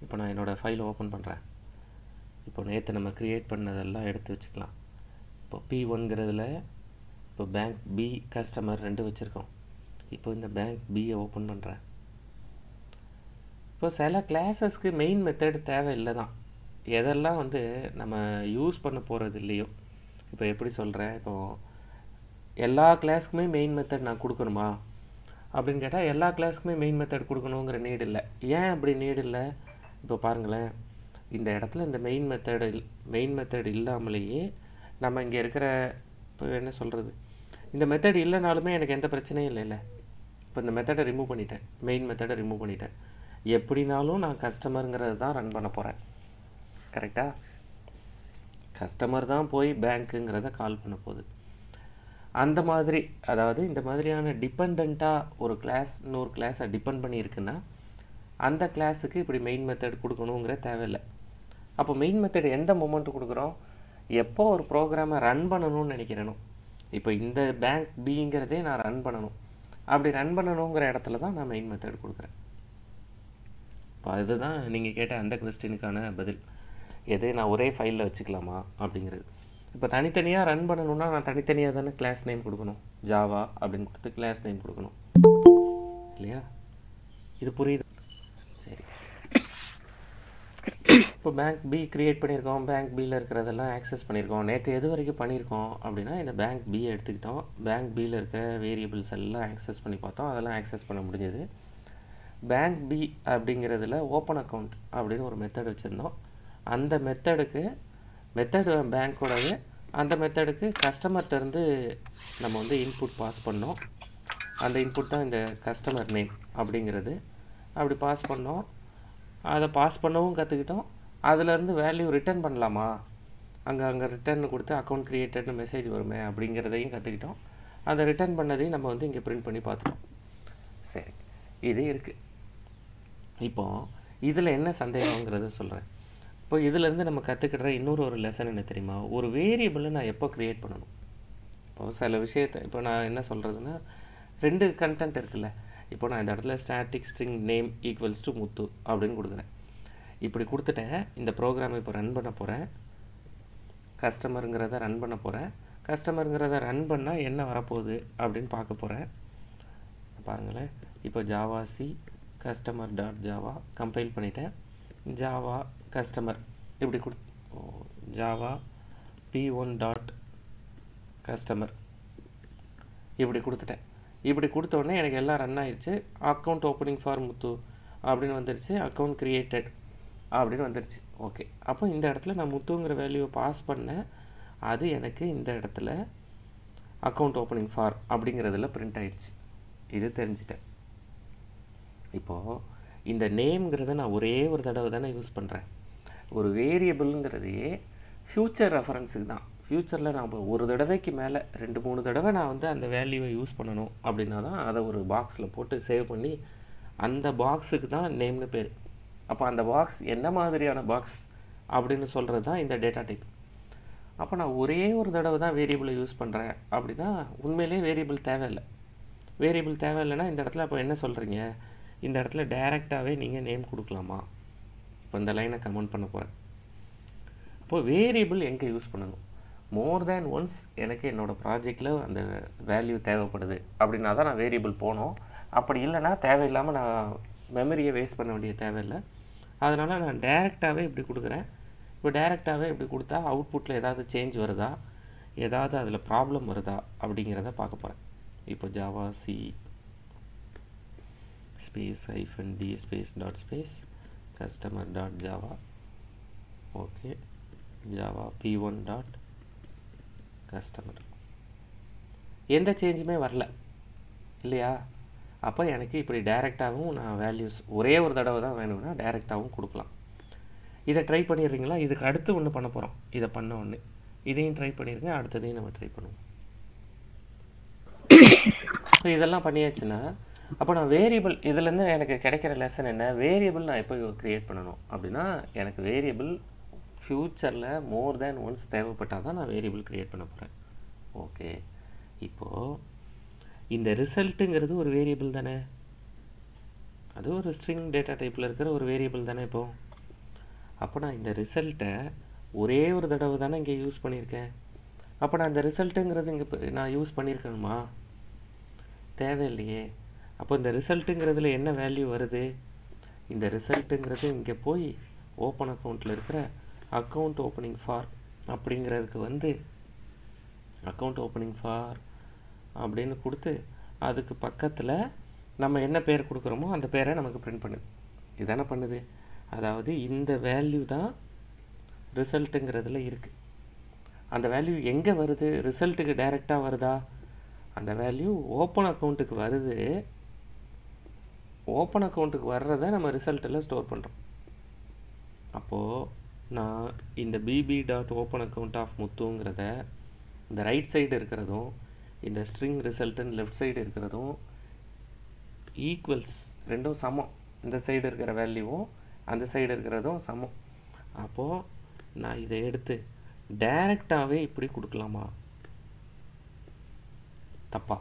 இப்போ நான் என்னோடய ஃபைலை ஓப்பன் பண்ணுறேன் இப்போ நேற்று நம்ம க்ரியேட் பண்ணதெல்லாம் எடுத்து வச்சுக்கலாம் இப்போ பி ஒன்கிறதுல இப்போ பேங்க் பி கஸ்டமர் ரெண்டு வச்சுருக்கோம் இப்போ இந்த பேங்க் பியை ஓப்பன் பண்ணுறேன் இப்போ சில கிளாஸஸ்க்கு மெயின் மெத்தட் தேவையில்லை தான் எதெல்லாம் வந்து நம்ம யூஸ் பண்ண போகிறது இல்லையோ இப்போ எப்படி சொல்கிறேன் இப்போது எல்லா கிளாஸ்க்குமே மெயின் மெத்தட் நான் கொடுக்கணுமா அப்படின்னு கேட்டால் எல்லா கிளாஸ்க்குமே மெயின் மெத்தட் கொடுக்கணுங்கிற நீடு இல்லை ஏன் அப்படி நீடு இல்லை இப்போ பாருங்களேன் இந்த இடத்துல இந்த மெயின் மெத்தட் மெயின் மெத்தட் இல்லாமலேயே நம்ம இங்கே இருக்கிற இப்போ என்ன சொல்கிறது இந்த மெத்தட் இல்லைனாலுமே எனக்கு எந்த பிரச்சனையும் இல்லைல்ல இப்போ இந்த மெத்தடை ரிமூவ் பண்ணிட்டேன் மெயின் மெத்தடை ரிமூவ் பண்ணிட்டேன் எப்படினாலும் நான் கஸ்டமருங்கிறது தான் ரன் பண்ண போகிறேன் கரெக்டாக கஸ்டமர் தான் போய் பேங்க்குங்கிறத கால் பண்ண போகுது அந்த மாதிரி அதாவது இந்த மாதிரியான டிபெண்ட்டாக ஒரு கிளாஸ் இன்னொரு கிளாஸை டிபெண்ட் பண்ணியிருக்குன்னா அந்த கிளாஸுக்கு இப்படி மெயின் மெத்தட் கொடுக்கணுங்கிற தேவையில்லை அப்போ மெயின் மெத்தட் எந்த மூமெண்ட்டு கொடுக்குறோம் எப்போ ஒரு ப்ரோக்ராமை ரன் பண்ணணும்னு நினைக்கிறேனோ இப்போ இந்த பேங்க் பிங்கிறதே நான் ரன் பண்ணணும் அப்படி ரன் பண்ணணுங்கிற இடத்துல தான் நான் மெயின் மெத்தட் கொடுக்குறேன் இப்போ அதுதான் நீங்கள் கேட்ட அந்த கொஸ்டினுக்கான பதில் எது நான் ஒரே ஃபைலில் வச்சுக்கலாமா அப்படிங்கிறது இப்போ தனித்தனியாக ரன் பண்ணணும்னா நான் தனித்தனியாக தானே கிளாஸ் நேம் கொடுக்கணும் ஜாவா அப்படின்னு கொடுத்து கிளாஸ் நேம் கொடுக்கணும் இல்லையா இது புரியுது சரி இப்போ பேங்க் பி க்ரியேட் பண்ணியிருக்கோம் பேங்க் பியில் இருக்கிறதெல்லாம் ஆக்சஸ் பண்ணியிருக்கோம் நேற்று எது வரைக்கும் பண்ணியிருக்கோம் அப்படின்னா இந்த பேங்க் பியை எடுத்துக்கிட்டோம் பேங்க் பியில் இருக்கிற வேரியபிள்ஸ் எல்லாம் ஆக்சஸ் பண்ணி பார்த்தோம் அதெல்லாம் ஆக்சஸ் பண்ண முடிஞ்சது பேங்க் பி அப்படிங்கிறதுல ஓப்பன் அக்கௌண்ட் அப்படின்னு ஒரு மெத்தட் வச்சுருந்தோம் அந்த மெத்தடுக்கு மெத்தட் பேங்க்கோடது அந்த மெத்தடுக்கு கஸ்டமர்கிட்டருந்து நம்ம வந்து இன்புட் பாஸ் பண்ணோம் அந்த இன்புட் தான் இந்த கஸ்டமர் நேம் அப்படிங்கிறது அப்படி பாஸ் பண்ணோம் அதை பாஸ் பண்ணவும் கற்றுக்கிட்டோம் அதுலேருந்து வேல்யூ ரிட்டர்ன் பண்ணலாமா அங்கே அங்கே ரிட்டர்ன் கொடுத்து அக்கௌண்ட் க்ரியேட்டட்னு மெசேஜ் வருமே அப்படிங்கிறதையும் கற்றுக்கிட்டோம் அதை ரிட்டர்ன் பண்ணதையும் நம்ம வந்து இங்கே பிரிண்ட் பண்ணி பார்த்துட்டோம் சரி இது இருக்குது இப்போது இதில் என்ன சந்தேகங்கிறத சொல்கிறேன் இப்போ இதுலேருந்து நம்ம கற்றுக்கிற இன்னொரு ஒரு லெசன் என்ன தெரியுமா ஒரு வேரியபிளை நான் எப்போ க்ரியேட் பண்ணணும் இப்போ சில விஷயத்தை இப்போ நான் என்ன சொல்கிறதுன்னா ரெண்டு கண்டென்ட் இருக்குல்ல இப்போ நான் இந்த இடத்துல static string name equals to Muthu அப்படின்னு கொடுக்குறேன் இப்படி கொடுத்துட்டேன் இந்த ப்ரோக்ராம் இப்போ ரன் பண்ண போகிறேன் கஸ்டமருங்கிறத ரன் பண்ண போகிறேன் கஸ்டமருங்கிறத ரன் பண்ணால் என்ன வரப்போகுது அப்படின்னு பார்க்க போகிறேன் பாருங்களேன் இப்போ Java C customer dot Java compile பண்ணிட்டேன் ஜாவா கஸ்டமர் இப்படி கொடு Java P one dot customer இப்படி கொடுத்துட்டேன் இப்படி கொடுத்த உடனே எனக்கு எல்லாம் ரன் ஆயிடுச்சு அக்கௌண்ட் ஓப்பனிங் ஃபார் முத்து அப்படின்னு வந்துருச்சு அக்கௌண்ட் க்ரியேட்டட் அப்படின்னு வந்துருச்சு ஓகே அப்போ இந்த இடத்துல நான் முத்துங்கிற வேல்யூவை பாஸ் பண்ணேன் அது எனக்கு இந்த இடத்துல அக்கௌண்ட் ஓப்பனிங் ஃபார் அப்படிங்கிறதுல பிரிண்ட் ஆயிடுச்சு இது தெரிஞ்சிட்டேன் இப்போது இந்த நேம்ங்கிறத நான் ஒரே ஒரு தடவை தானே யூஸ் பண்ணுறேன் ஒரு வேரியபிள்ங்கிறதையே ஃப்யூச்சர் ரெஃபரன்ஸுக்கு தான் ஃப்யூச்சரில் நான் ஒரு தடவைக்கு மேலே ரெண்டு மூணு தடவை நான் வந்து அந்த வேல்யூவை யூஸ் பண்ணணும் அப்படின்னா தான் அதை ஒரு பாக்ஸில் போட்டு சேவ் பண்ணி அந்த பாக்ஸுக்கு தான் நேம்னு பேர் அப்போ அந்த பாக்ஸ் என்ன மாதிரியான பாக்ஸ் அப்படின்னு சொல்கிறது தான் இந்த டேட்டா டைப் அப்போ நான் ஒரே ஒரு தடவை தான் வேரியபிளை யூஸ் பண்ணுறேன் அப்படின்னா உண்மையிலே வேரியபிள் தேவையில்லை வேரியபிள் தேவையில்லைன்னா இந்த இடத்துல அப்போ என்ன சொல்கிறீங்க இந்த இடத்துல டைரெக்டாகவே நீங்கள் நேம் கொடுக்கலாமா இப்போ இந்த லைனை கமெண்ட் பண்ண போகிறேன் அப்போது வேரியபிள் எங்கே யூஸ் பண்ணணும் மோர் தேன் ஒன்ஸ் எனக்கு என்னோடய ப்ராஜெக்டில் அந்த வேல்யூ தேவைப்படுது அப்படின்னா தான் நான் வேரியபிள் போனோம் அப்படி இல்லைன்னா தேவையில்லாமல் நான் மெமரியை வேஸ்ட் பண்ண வேண்டிய தேவையில்லை அதனால் நான் டேரெக்டாகவே இப்படி கொடுக்குறேன் இப்போ டேரெக்டாகவே இப்படி கொடுத்தா அவுட்புட்டில் ஏதாவது சேஞ்ச் வருதா ஏதாவது அதில் ப்ராப்ளம் வருதா அப்படிங்கிறத பார்க்க போகிறேன் இப்போ Java C space hyphen D space dot space customer dot Java okay Java P one dot customer எந்த சேஞ்சுமே வரல இல்லையா அப்போ எனக்கு இப்படி டைரெக்டாகவும் நான் வேல்யூஸ் ஒரே ஒரு தடவை தான் வேணும்னா டைரெக்டாகவும் கொடுக்கலாம் இதை ட்ரை பண்ணிடுறீங்களா இதுக்கு அடுத்து ஒன்று பண்ண போகிறோம் இதை பண்ண ஒன்று இதையும் ட்ரை பண்ணிடுங்க அடுத்ததையும் நம்ம ட்ரை பண்ணுவோம் ஸோ இதெல்லாம் பண்ணியாச்சுன்னா அப்போ நான் வேரியபிள் இதுலேருந்து எனக்கு கிடைக்கிற லெசன் என்ன வேரியபிள் நான் எப்போ க்ரியேட் பண்ணணும் அப்படின்னா எனக்கு வேரியபிள் ஃப்யூச்சரில் மோர் தேன் ஒன்ஸ் தேவைப்பட்டால் தான் நான் வேரியபிள் க்ரியேட் பண்ண போகிறேன் ஓகே இப்போது இந்த ரிசல்ட்டுங்கிறது ஒரு வேரியபிள் தானே அது ஒரு ஸ்ட்ரிங் டேட்டா டைப்பில் இருக்கிற ஒரு வேரியபிள் தானே இப்போது அப்போ நான் இந்த ரிசல்ட்டை ஒரே ஒரு தடவை தானே இங்கே யூஸ் பண்ணியிருக்கேன் அப்போ நான் இந்த ரிசல்ட்டுங்கிறது இங்கே நான் யூஸ் பண்ணியிருக்கணுமா தேவையில்லையே அப்போ இந்த ரிசல்ட்டுங்கிறதுல என்ன வேல்யூ வருது இந்த ரிசல்ட்டுங்கிறது இங்கே போய் ஓப்பன் அக்கௌண்ட்டில் இருக்கிற அக்கௌண்ட் ஓப்பனிங் ஃபார் அப்படிங்கிறதுக்கு வந்து அக்கௌண்ட் ஓப்பனிங் ஃபார் அப்படின்னு கொடுத்து அதுக்கு பக்கத்தில் நம்ம என்ன பேர் கொடுக்குறோமோ அந்த பேரை நமக்கு பிரிண்ட் பண்ணுது இதானே பண்ணுது அதாவது இந்த வேல்யூ தான் ரிசல்ட்டுங்கிறதுல இருக்குது அந்த வேல்யூ எங்கே வருது ரிசல்ட்டுக்கு டைரெக்டாக வருதா அந்த வேல்யூ ஓப்பன் அக்கௌண்ட்டுக்கு வருது ஓப்பன் அக்கௌண்ட்டுக்கு வர்றதை நம்ம ரிசல்ட்டில் ஸ்டோர் பண்ணுறோம் அப்போது நான் இந்த BB dot open account of முத்துங்கிறத இந்த ரைட் சைடு இருக்கிறதும் இந்த ஸ்ட்ரிங் ரிசல்ட்டுன்னு லெஃப்ட் சைடு இருக்கிறதும் ஈக்குவல்ஸ் ரெண்டும் சமம் இந்த சைடு இருக்கிற வேல்யூவும் அந்த சைடு இருக்கிறதும் சமம் அப்போது நான் இதை எடுத்து டைரெக்டாகவே இப்படி கொடுக்கலாமா தப்பா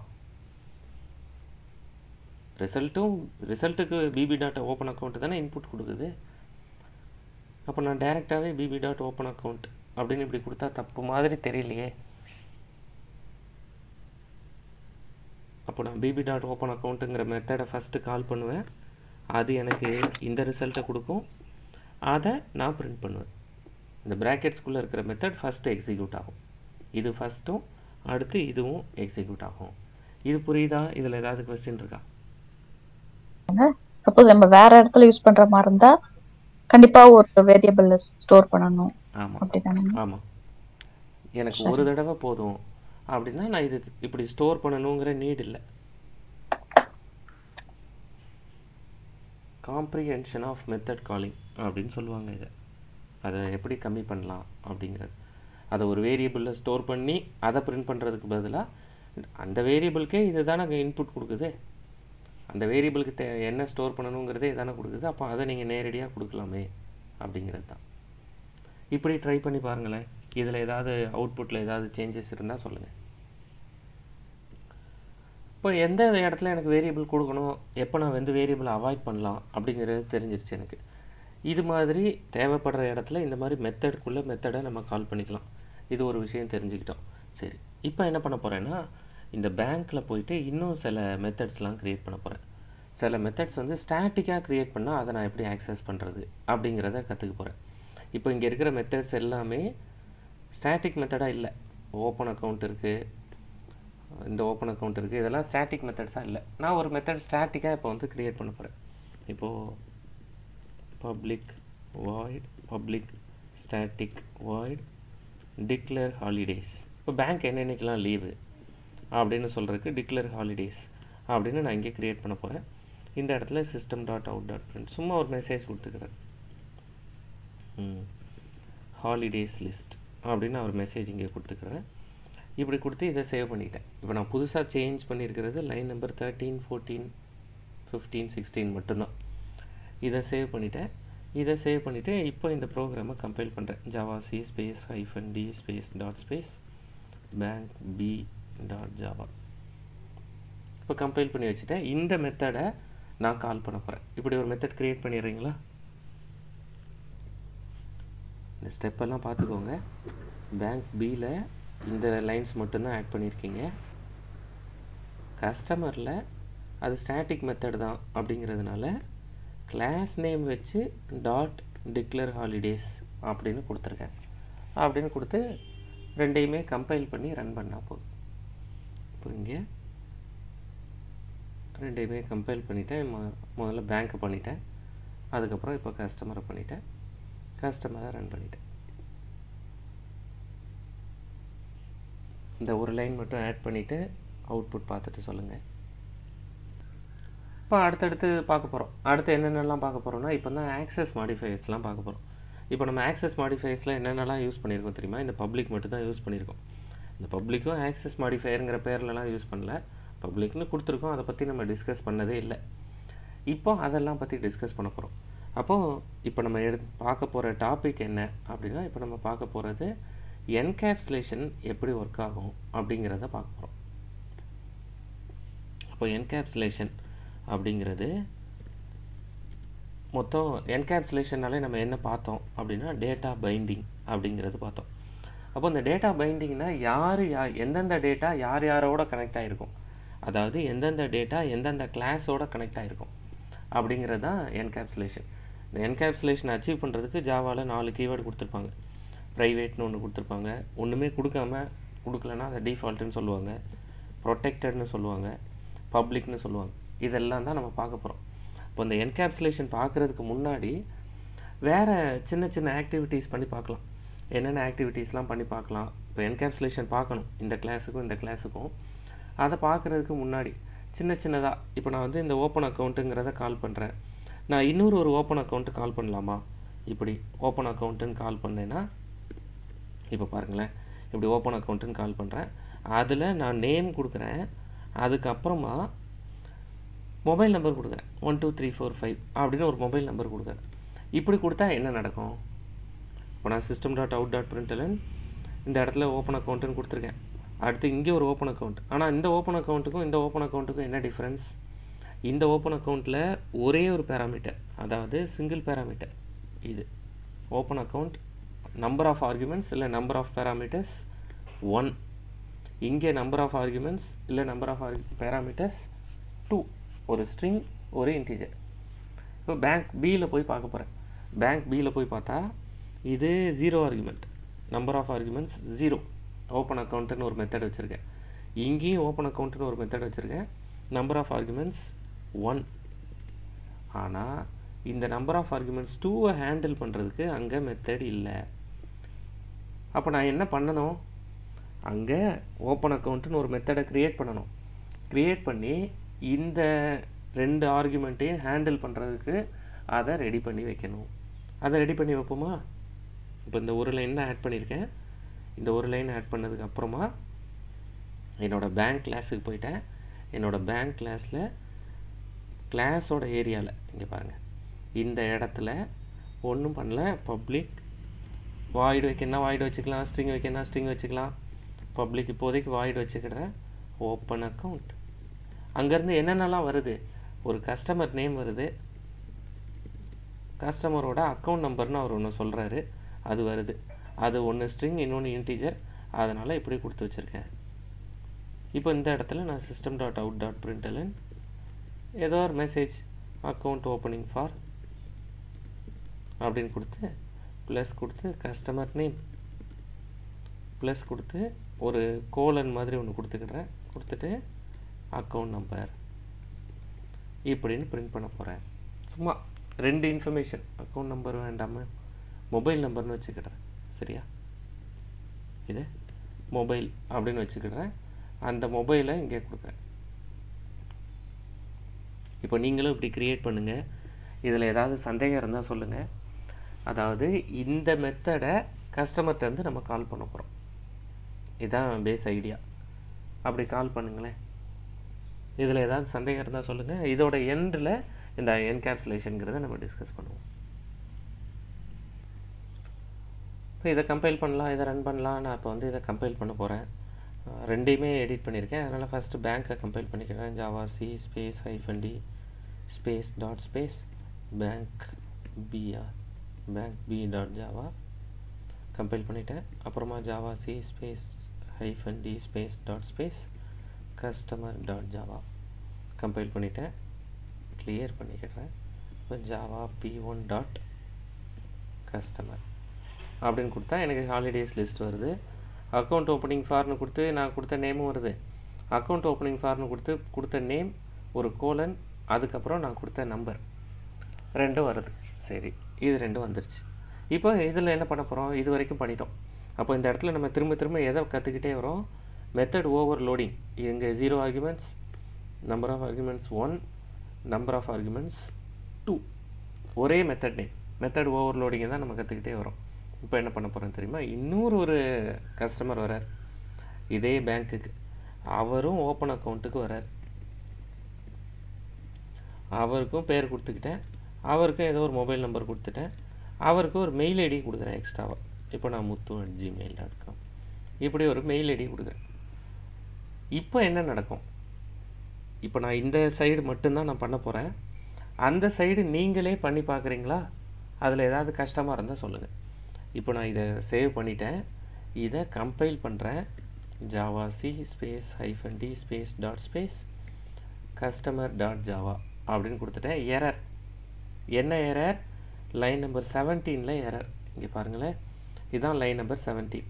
ரிசல்ட்டும் ரிசல்ட்டுக்கு பிபி டாட் ஓப்பன் அக்கௌண்ட் தானே இன்புட் கொடுக்குது அப்போ நான் டைரெக்டாகவே பிபி டாட் ஓப்பன் அக்கௌண்ட் அப்படின்னு இப்படி கொடுத்தா தப்பு மாதிரி தெரியலையே அப்போ நான் பிபி டாட் ஓப்பன் அக்கௌண்ட்டுங்கிற மெத்தடை ஃபஸ்ட்டு கால் பண்ணுவேன் அது எனக்கு இந்த ரிசல்ட்டை கொடுக்கும் அதை நான் பிரிண்ட் பண்ணுவேன் இந்த ப்ராக்கெட்ஸ்குள்ளே இருக்கிற மெத்தட் ஃபஸ்ட்டு எக்ஸிக்யூட் ஆகும் இது ஃபஸ்ட்டும் அடுத்து இதுவும் எக்ஸிக்யூட் ஆகும் இது புரியுதா இதில் ஏதாவது கொஸ்டின் இருக்கா சப்போஸ் நம்ம வேற இடத்துல யூஸ் பண்ற மாதிரி இருந்தா கண்டிப்பா ஒரு வேரியபிள்ல ஸ்டோர் பண்ணணும் ஆமாம் அப்படிதானே ஆமாம் எனக்கு ஒரு தடவை போதும் அப்படின்னா நான் இது இப்படி ஸ்டோர் பண்ணணுங்கிற நீட் இல்லை காம்ப்ரிஹென்ஷன் ஆஃப் மெத்தட் காலிங் அப்படின்னு சொல்லுவாங்க இதை அதை எப்படி கம்மி பண்ணலாம் அப்படிங்கிறது அதை ஒரு வேரியபிளில் ஸ்டோர் பண்ணி அதை பிரிண்ட் பண்ணுறதுக்கு பதிலாக அந்த வேரியபிளுக்கே இது தானே இன்புட் கொடுக்குது அந்த வேரியபிளுக்கு தே என்ன ஸ்டோர் பண்ணணுங்கிறதே இதானே கொடுக்குது அப்போ அதை நீங்கள் நேரடியாக கொடுக்கலாமே அப்படிங்கிறது தான் இப்படி ட்ரை பண்ணி பாருங்களேன் இதில் ஏதாவது அவுட்புட்டில் ஏதாவது சேஞ்சஸ் இருந்தால் சொல்லுங்கள் இப்போ எந்த இடத்துல எனக்கு வேரியபிள் கொடுக்கணும் எப்போ நான் வந்து வேரியபிள் அவாய்ட் பண்ணலாம் அப்படிங்கிறது தெரிஞ்சிருச்சு எனக்கு இது மாதிரி தேவைப்படுற இடத்துல இந்த மாதிரி மெத்தடுக்குள்ளே மெத்தடை நம்ம கால் பண்ணிக்கலாம் இது ஒரு விஷயம் தெரிஞ்சுக்கிட்டோம் சரி இப்போ என்ன பண்ண போகிறேன்னா இந்த பேங்க்கில் போயிட்டு இன்னும் சில மெத்தட்ஸ்லாம் க்ரியேட் பண்ண போகிறேன் சில மெத்தட்ஸ் வந்து ஸ்டாட்டிக்காக க்ரியேட் பண்ணால் அதை நான் எப்படி ஆக்சஸ் பண்ணுறது அப்படிங்கிறத கற்றுக்க போகிறேன் இப்போ இங்கே இருக்கிற மெத்தட்ஸ் எல்லாமே ஸ்டாட்டிக் மெத்தடாக இல்லை ஓப்பன் அக்கௌண்ட் இருக்குது இந்த ஓப்பன் அக்கௌண்ட் இருக்குது இதெல்லாம் ஸ்டாட்டிக் மெத்தட்ஸாக இல்லை நான் ஒரு மெத்தட் ஸ்டாட்டிக்காக இப்போ வந்து க்ரியேட் பண்ண போகிறேன் இப்போது public void public static void declare holidays இப்போ பேங்க் என்னென்னைக்கெல்லாம் லீவு அப்படின்னு சொல்கிறதுக்கு டிக்ளேர் ஹாலிடேஸ் அப்படின்னு நான் இங்கே க்ரியேட் பண்ண போகிறேன் இந்த இடத்துல system dot out dot print சும்மா ஒரு மெசேஜ் கொடுத்துக்கிறேன் ஹாலிடேஸ் லிஸ்ட் அப்படின்னு நான் ஒரு மெசேஜ் இங்கே கொடுத்துக்கிறேன் இப்படி கொடுத்து இதை சேவ் பண்ணிட்டேன் இப்போ நான் புதுசாக சேஞ்ச் பண்ணியிருக்கிறது line number thirteen fourteen fifteen sixteen மட்டும்தான் இதை சேவ் பண்ணிட்டேன் இதை சேவ் பண்ணிவிட்டு இப்போ இந்த ப்ரோக்ராமை கம்பைல் பண்ணுறேன் Java C space hyphen D space dot space bank B dot Java இப்போ கம்பைல் பண்ணி வச்சுட்டேன் இந்த மெத்தடை நான் கால் பண்ண போகிறேன் இப்படி ஒரு மெத்தட் க்ரியேட் பண்ணிடுறீங்களா இந்த ஸ்டெப்பெல்லாம் பார்த்துக்கோங்க பேங்க் பியில் இந்த லைன்ஸ் மட்டும்தான் ஆட் பண்ணியிருக்கீங்க கஸ்டமரில் அது ஸ்டாட்டிக் மெத்தட் தான் அப்படிங்கிறதுனால கிளாஸ் நேம் வச்சு டாட் டிக்ளேர் ஹாலிடேஸ் அப்படின்னு கொடுத்துருக்கேன் அப்படின்னு கொடுத்து ரெண்டையுமே கம்பைல் பண்ணி ரன் பண்ணால் போதும் இப்போ இங்கே ரெண்டையுமே கம்பைல் பண்ணிவிட்டேன் மொ முதல்ல பேங்க்கை பண்ணிட்டேன் அதுக்கப்புறம் இப்போ கஸ்டமரை பண்ணிட்டேன் கஸ்டமரை ரன் பண்ணிட்டேன் இந்த ஒரு லைன் மட்டும் ஆட் பண்ணிவிட்டு அவுட்புட் பார்த்துட்டு சொல்லுங்கள் இப்போ அடுத்தடுத்து பார்க்க போகிறோம் அடுத்து என்னென்னலாம் பார்க்க போகிறோம்னா இப்போ தான் ஆக்சஸ் மாடிஃபையர்ஸ்லாம் பார்க்க போகிறோம் இப்போ நம்ம ஆக்சஸ் மாடிஃபையர்ஸில் என்னென்னலாம் யூஸ் பண்ணியிருக்கோம் தெரியுமா இந்த பப்ளிக் மட்டும் தான் யூஸ் பண்ணியிருக்கோம் இந்த பப்ளிக்கும் ஆக்சஸ் மாடிஃபையருங்கிற பேர்லலாம் யூஸ் பண்ணல பப்ளிக்னு கொடுத்துருக்கோம் அதை பற்றி நம்ம டிஸ்கஸ் பண்ணதே இல்லை இப்போ அதெல்லாம் பற்றி டிஸ்கஸ் பண்ண போகிறோம் அப்போது இப்போ நம்ம எடு பார்க்க போகிற டாபிக் என்ன அப்படின்னா இப்போ நம்ம பார்க்க போகிறது என்கேப்சுலேஷன் எப்படி ஒர்க் ஆகும் அப்படிங்கிறத பார்க்க போகிறோம் அப்போ என்கேப்சுலேஷன் அப்படிங்கிறது மொத்தம் என்கேப்சுலேஷனாலே நம்ம என்ன பார்த்தோம் அப்படின்னா டேட்டா பைண்டிங் அப்படிங்கிறது பார்த்தோம் அப்போ இந்த டேட்டா பைண்டிங்னா யார் யார் எந்தெந்த டேட்டா யார் யாரோட கனெக்ட் ஆகிருக்கும் அதாவது எந்தெந்த டேட்டா எந்தெந்த கிளாஸோட கனெக்ட் ஆகிருக்கும் அப்படிங்கிறது தான் என்கேப்சுலேஷன் இந்த என்கேப்சுலேஷன் அச்சீவ் பண்ணுறதுக்கு ஜாவாவில் நாலு கீவேர்டு கொடுத்துருப்பாங்க ப்ரைவேட்னு ஒன்று கொடுத்துருப்பாங்க ஒன்றுமே கொடுக்காம கொடுக்கலன்னா அதை டிஃபால்ட்டுன்னு சொல்லுவாங்க ப்ரொடெக்டட்னு சொல்லுவாங்க பப்ளிக்னு சொல்லுவாங்க இதெல்லாம் தான் நம்ம பார்க்க போகிறோம் இப்போ இந்த என்கேப்சுலேஷன் பார்க்குறதுக்கு முன்னாடி வேறு சின்ன சின்ன ஆக்டிவிட்டீஸ் பண்ணி பார்க்கலாம் என்னென்ன ஆக்டிவிட்டீஸ்லாம் பண்ணி பார்க்கலாம் இப்போ என்கேப்சுலேஷன் பார்க்கணும் இந்த கிளாஸுக்கும் இந்த கிளாஸுக்கும் அதை பார்க்குறதுக்கு முன்னாடி சின்ன சின்னதாக இப்போ நான் வந்து இந்த ஓப்பன் அக்கௌண்ட்டுங்கிறத கால் பண்ணுறேன் நான் இன்னொரு ஒரு ஓப்பன் அக்கௌண்ட்டு கால் பண்ணலாமா இப்படி ஓப்பன் அக்கௌண்ட்டுன்னு கால் பண்ணேன்னா இப்போ பாருங்களேன் இப்படி ஓப்பன் அக்கௌண்ட்டுன்னு கால் பண்ணுறேன் அதில் நான் நேம் கொடுக்குறேன் அதுக்கப்புறமா மொபைல் நம்பர் கொடுக்குறேன் one two three four five அப்படின்னு ஒரு மொபைல் நம்பர் கொடுக்குறேன் இப்படி கொடுத்தா என்ன நடக்கும் இப்போ நான் system dot out dot println இந்த இடத்துல ஓப்பன் அக்கௌண்ட்டுன்னு கொடுத்துருக்கேன் அடுத்து இங்கே ஒரு ஓப்பன் அக்கௌண்ட் ஆனால் இந்த ஓப்பன் அக்கௌண்ட்டுக்கும் இந்த ஓப்பன் அக்கௌண்ட்டுக்கும் என்ன டிஃப்ரென்ஸ் இந்த ஓப்பன் அக்கௌண்ட்டில் ஒரே ஒரு பேராமீட்டர் அதாவது சிங்கிள் பேராமீட்டர் இது open account number of arguments இல்லை நம்பர் ஆஃப் பேராமீட்டர்ஸ் ஒன் இங்கே நம்பர் ஆஃப் ஆர்குமெண்ட்ஸ் இல்லை நம்பர் ஆஃப் பேராமீட்டர்ஸ் டூ ஒரு ஸ்ட்ரிங் ஒரு இன்டீஜர் இப்போ பேங்க் பியில் போய் பார்க்க போகிறேன் பேங்க் பியில் போய் பார்த்தா இது zero argument number of arguments zero open அக்கௌண்ட்டுன்னு ஒரு மெத்தட் வச்சுருக்கேன் இங்கேயும் ஓப்பன் அக்கௌண்ட்டுன்னு ஒரு மெத்தட் வச்சுருக்கேன் நம்பர் ஆஃப் ஆர்குமெண்ட்ஸ் ஒன் ஆனால் இந்த நம்பர் ஆஃப் ஆர்குமெண்ட்ஸ் டூவை ஹேண்டில் பண்ணுறதுக்கு அங்கே மெத்தட் இல்லை அப்போ நான் என்ன பண்ணணும் அங்கே ஓப்பன் அக்கௌண்ட்டுன்னு ஒரு மெத்தடை க்ரியேட் பண்ணணும் க்ரியேட் பண்ணி இந்த ரெண்டு ஆர்குமெண்ட்டையும் ஹேண்டில் பண்ணுறதுக்கு அதை ரெடி பண்ணி வைக்கணும் அதை ரெடி பண்ணி வைப்போமா இப்போ இந்த ஒரு லைன் தான் ஆட் பண்ணியிருக்கேன் இந்த ஒரு லைன் ஆட் பண்ணதுக்கு அப்புறமா என்னோடய பேங்க் கிளாஸுக்கு போயிட்டேன் என்னோடய பேங்க் கிளாஸில் கிளாஸோட ஏரியாவில் இங்கே பாருங்கள் இந்த இடத்துல ஒன்றும் பண்ணல பப்ளிக் வாய்டு வைக்கணும்னா வாய்டு வச்சுக்கலாம் ஸ்ட்ரிங் வைக்கணும்னா ஸ்ட்ரிங் வச்சுக்கலாம் பப்ளிக் இப்போதைக்கு வாய்டு வச்சுக்கிறேன் ஓப்பன் அக்கௌண்ட் அங்கேருந்து என்னென்னலாம் வருது ஒரு கஸ்டமர் நேம் வருது கஸ்டமரோட அக்கௌண்ட் நம்பர்னு அவர் ஒன்று சொல்கிறாரு அது வருது அது ஒன்று ஸ்ட்ரிங் இன்னொன்று இன்டீஜர் அதனால் இப்படி கொடுத்து வச்சுருக்கேன் இப்போ இந்த இடத்துல நான் system dot out dot println ஏதோ ஒரு மெசேஜ் அக்கௌண்ட் ஓப்பனிங் ஃபார் அப்படின்னு கொடுத்து ப்ளஸ் கொடுத்து கஸ்டமர் நேம் ப்ளஸ் கொடுத்து ஒரு கோலன் மாதிரி ஒன்று கொடுத்துக்கிடுறேன் கொடுத்துட்டு அக்கௌண்ட் நம்பர் இப்படின்னு பிரிண்ட் பண்ண போகிறேன் சும்மா ரெண்டு இன்ஃபர்மேஷன் அக்கௌண்ட் நம்பர் வேண்டாமல் மொபைல் நம்பர்னு வச்சுக்கிடுறேன் சரியா இது மொபைல் அப்படின்னு வச்சுக்கிடுறேன் அந்த மொபைலை இங்கே கொடுக்குறேன் இப்போ நீங்களும் இப்படி க்ரியேட் பண்ணுங்கள் இதில் ஏதாவது சந்தேகம் இருந்தால் சொல்லுங்கள் அதாவது இந்த மெத்தடை கஸ்டமர்கிட்டருந்து நம்ம கால் பண்ண போகிறோம் இதுதான் பேஸ் ஐடியா அப்படி கால் பண்ணுங்களேன் இதில் ஏதாவது சந்தேகம் இருந்தால் சொல்லுங்கள் இதோட எண்டில் இந்த என்கேப்சுலேஷனுங்கிறத நம்ம டிஸ்கஸ் பண்ணுவோம் ஸோ இதை கம்பைல் பண்ணலாம் இதை ரன் பண்ணலாம் நான் இப்போ வந்து இதை கம்பைல் பண்ண போகிறேன் ரெண்டையுமே எடிட் பண்ணியிருக்கேன் அதனால் ஃபஸ்ட்டு பேங்க்கை கம்பைல் பண்ணிக்கிறேன் Java C space hyphen D space dot space bank BR bank B dot Java compile பண்ணிட்டேன் அப்புறமா Java C space hyphen D space dot space customer dot Java compile பண்ணிட்டேன் கிளியர் பண்ணிக்கிறேன் இப்போ Java P one dot customer அப்படின்னு கொடுத்தா எனக்கு holidays list வருது account opening ஃபார்னு கொடுத்து நான் கொடுத்த நேமும் வருது அக்கௌண்ட் ஓப்பனிங் ஃபார்னு கொடுத்து கொடுத்த நேம் ஒரு கோலன் அதுக்கப்புறம் நான் கொடுத்த நம்பர் ரெண்டும் வருது சரி இது ரெண்டும் வந்துருச்சு இப்போ இதில் என்ன பண்ண போகிறோம் இது வரைக்கும் பண்ணிட்டோம் அப்போ இந்த இடத்துல நம்ம திரும்ப திரும்ப எதை கற்றுக்கிட்டே வரோம் மெத்தட் ஓவர் லோடிங் இங்கே zero arguments number of arguments one number of arguments two ஒரே மெத்தட் நேம் மெத்தட் ஓவர் லோடிங்கை தான் நம்ம கற்றுக்கிட்டே வரோம் இப்போ என்ன பண்ண போகிறோம் தெரியுமா இன்னொரு ஒரு கஸ்டமர் வரார் இதே பேங்க்குக்கு அவரும் ஓப்பன் அக்கௌண்ட்டுக்கு வரார் அவருக்கும் பேர் கொடுத்துக்கிட்டேன் அவருக்கும் ஏதோ ஒரு மொபைல் நம்பர் கொடுத்துட்டேன் அவருக்கு ஒரு மெயில் ஐடி கொடுக்குறேன் எக்ஸ்ட்ராவாக இப்போ நான் Muthu at Gmail dot com இப்படி ஒரு மெயில் ஐடி கொடுக்குறேன் இப்போ என்ன நடக்கும் இப்போ நான் இந்த சைடு மட்டும்தான் நான் பண்ண போகிறேன் அந்த சைடு நீங்களே பண்ணி பார்க்குறீங்களா அதில் ஏதாவது கஷ்டமாக இருந்தால் சொல்லுங்கள் இப்போ நான் இதை சேவ் பண்ணிட்டேன் இதை கம்பைல் பண்ணுறேன் Java C space hyphen D space dot space customer dot Java அப்படின்னு கொடுத்துட்டேன் எரர் என்ன எரர் லைன் நம்பர் செவன்டீனில் எரர் இங்கே பாருங்களேன் இதுதான் லைன் நம்பர் செவன்டீன்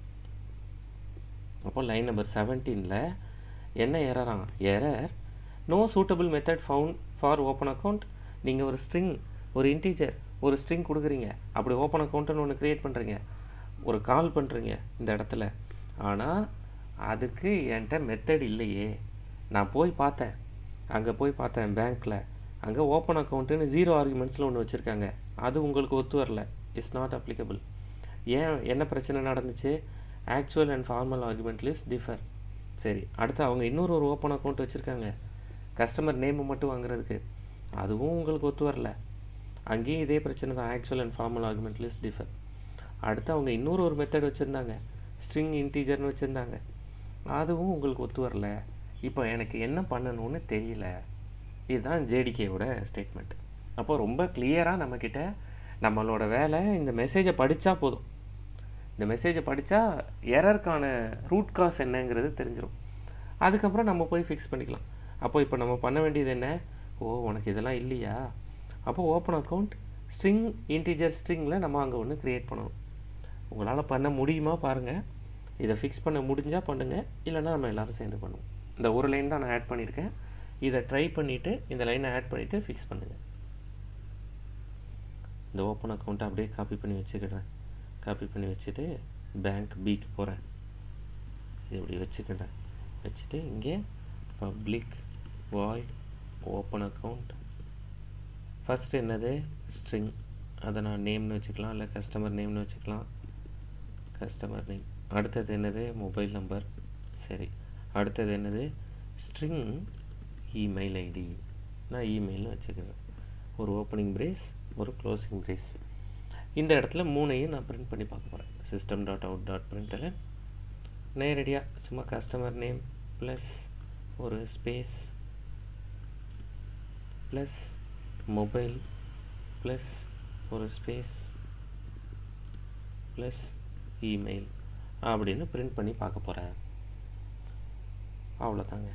அப்போ லைன் நம்பர் செவன்டீனில் என்ன எரரா error no suitable method found for open account நீங்கள் ஒரு ஸ்ட்ரிங் ஒரு இன்டீஜர் ஒரு ஸ்ட்ரிங் கொடுக்குறீங்க அப்படி ஓப்பன் அக்கௌண்ட்டுன்னு ஒன்று க்ரியேட் பண்ணுறீங்க ஒரு கால் பண்ணுறீங்க இந்த இடத்துல ஆனால் அதுக்கு என்கிட்ட மெத்தட் இல்லையே நான் போய் பார்த்தேன் அங்கே போய் பார்த்தேன் பேங்க்கில் அங்கே ஓப்பன் அக்கௌண்ட்டுன்னு ஜீரோ ஆர்குமெண்ட்ஸில் ஒன்று வச்சுருக்காங்க அது உங்களுக்கு ஒத்து வரல இட்ஸ் நாட் அப்ளிகபிள் ஏன் என்ன பிரச்சனை நடந்துச்சு actual and formal argument list differ சரி அடுத்து அவங்க இன்னொரு ஒரு ஓப்பன் அக்கௌண்ட் வச்சுருக்காங்க கஸ்டமர் நேமை மட்டும் வாங்குறதுக்கு அதுவும் உங்களுக்கு ஒத்து வரல அங்கேயும் இதே பிரச்சனை தான் actual and formal argument list differ அடுத்து அவங்க இன்னொரு ஒரு மெத்தட் வச்சுருந்தாங்க ஸ்ட்ரிங் இன்டீஜர்னு வச்சுருந்தாங்க அதுவும் உங்களுக்கு ஒத்து வரல இப்போ எனக்கு என்ன பண்ணணும்னு தெரியல இதுதான் ஜேடிகேவோட ஸ்டேட்மெண்ட் அப்போ ரொம்ப கிளியராக நம்மக்கிட்ட நம்மளோட வேலை இந்த மெசேஜை படித்தா போதும் இந்த மெசேஜை படித்தா எரருக்கான ரூட் காஸ் என்னங்கிறது தெரிஞ்சிடும் அதுக்கப்புறம் நம்ம போய் ஃபிக்ஸ் பண்ணிக்கலாம் அப்போ இப்போ நம்ம பண்ண வேண்டியது என்ன ஓ உனக்கு இதெல்லாம் இல்லையா அப்போ ஓப்பன் அக்கௌண்ட் ஸ்ட்ரிங் இன்டீஜர் ஸ்ட்ரிங்கில் நம்ம அங்கே ஒன்று க்ரியேட் பண்ணணும் உங்களால் பண்ண முடியுமா பாருங்கள் இதை ஃபிக்ஸ் பண்ண முடிஞ்சால் பண்ணுங்கள் இல்லைன்னா நம்ம எல்லோரும் சேர்ந்து பண்ணுவோம் இந்த ஒரு லைன் தான் நான் ஆட் பண்ணியிருக்கேன் இதை ட்ரை பண்ணிவிட்டு இந்த லைனை ஆட் பண்ணிவிட்டு ஃபிக்ஸ் பண்ணுங்கள் இந்த ஓப்பன் அக்கௌண்ட்டை அப்படியே காப்பி பண்ணி வச்சுக்கிடுறேன் காப்பி பண்ணி வச்சுட்டு பேங்க் பிக்கு போகிறேன் இது இப்படி வச்சுக்கிடுறேன் வச்சுட்டு இங்கே public void open account first என்னது ஸ்ட்ரிங் அதை நான் நேம்னு வச்சுக்கலாம் இல்லை கஸ்டமர் நேம்னு வச்சுக்கலாம் கஸ்டமர் நேம் அடுத்தது என்னது மொபைல் நம்பர் சரி அடுத்தது என்னது ஸ்ட்ரிங் இமெயில் ஐடி நான் இமெயில்னு வச்சுக்கிறேன் ஒரு ஓப்பனிங் பிரேஸ் ஒரு க்ளோசிங் பிரேஸ் இந்த இடத்துல மூணையும் நான் பிரிண்ட் பண்ணி பார்க்க போகிறேன் system dot out dot println நேரடியாக சும்மா கஸ்டமர் நேம் ப்ளஸ் ஒரு ஸ்பேஸ் ப்ளஸ் மொபைல் ப்ளஸ் ஒரு ஸ்பேஸ் ப்ளஸ் இமெயில் அப்படின்னு பிரிண்ட் பண்ணி பார்க்க போகிறேன் அவ்வளோதாங்க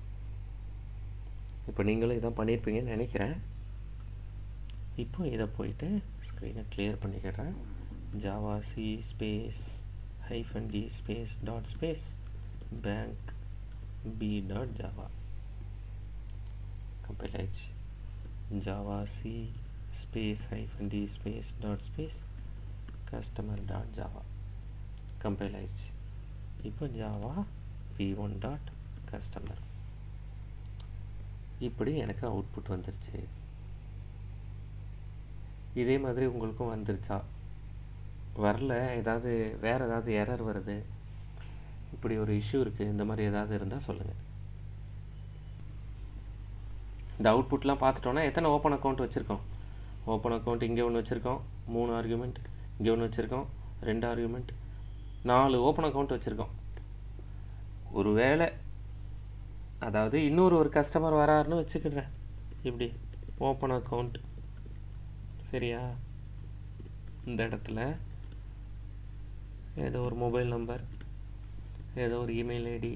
இப்போ நீங்களும் இதான் பண்ணியிருப்பீங்கன்னு நினைக்கிறேன் இப்போ இதை போயிட்டு ஸ்க்ரீனை கிளியர் பண்ணிக்கிறேன் Java C space hyphen D space dot space bank B dot Java compile ஆயிடுச்சு Java C space hyphen D space dot space customer dot Java compile ஆயிடுச்சு இப்போ Java V one dot customer இப்படி எனக்கு output வந்துருச்சு இதே மாதிரி உங்களுக்கும் வந்துருச்சா வரல ஏதாவது வேறு ஏதாவது எரர் வருது இப்படி ஒரு இஷ்யூ இருக்குது இந்த மாதிரி ஏதாவது இருந்தால் சொல்லுங்கள் இந்த அவுட்புட்லாம் பார்த்துட்டோன்னா எத்தனை ஓப்பன் அக்கௌண்ட் வச்சுருக்கோம் ஓப்பன் அக்கௌண்ட் இங்கே ஒன்று வச்சுருக்கோம் மூணு ஆர்குமெண்ட் இங்கே ஒன்று வச்சுருக்கோம் ரெண்டு ஆர்குமெண்ட் நாலு ஓப்பன் அக்கௌண்ட் வச்சுருக்கோம் ஒரு வேளை அதாவது இன்னொரு ஒரு கஸ்டமர் வராருன்னு வச்சுக்கிறேன் இப்படி ஓப்பன் அக்கௌண்ட் சரியா இந்த இடத்துல ஏதோ ஒரு மொபைல் நம்பர் ஏதோ ஒரு email ID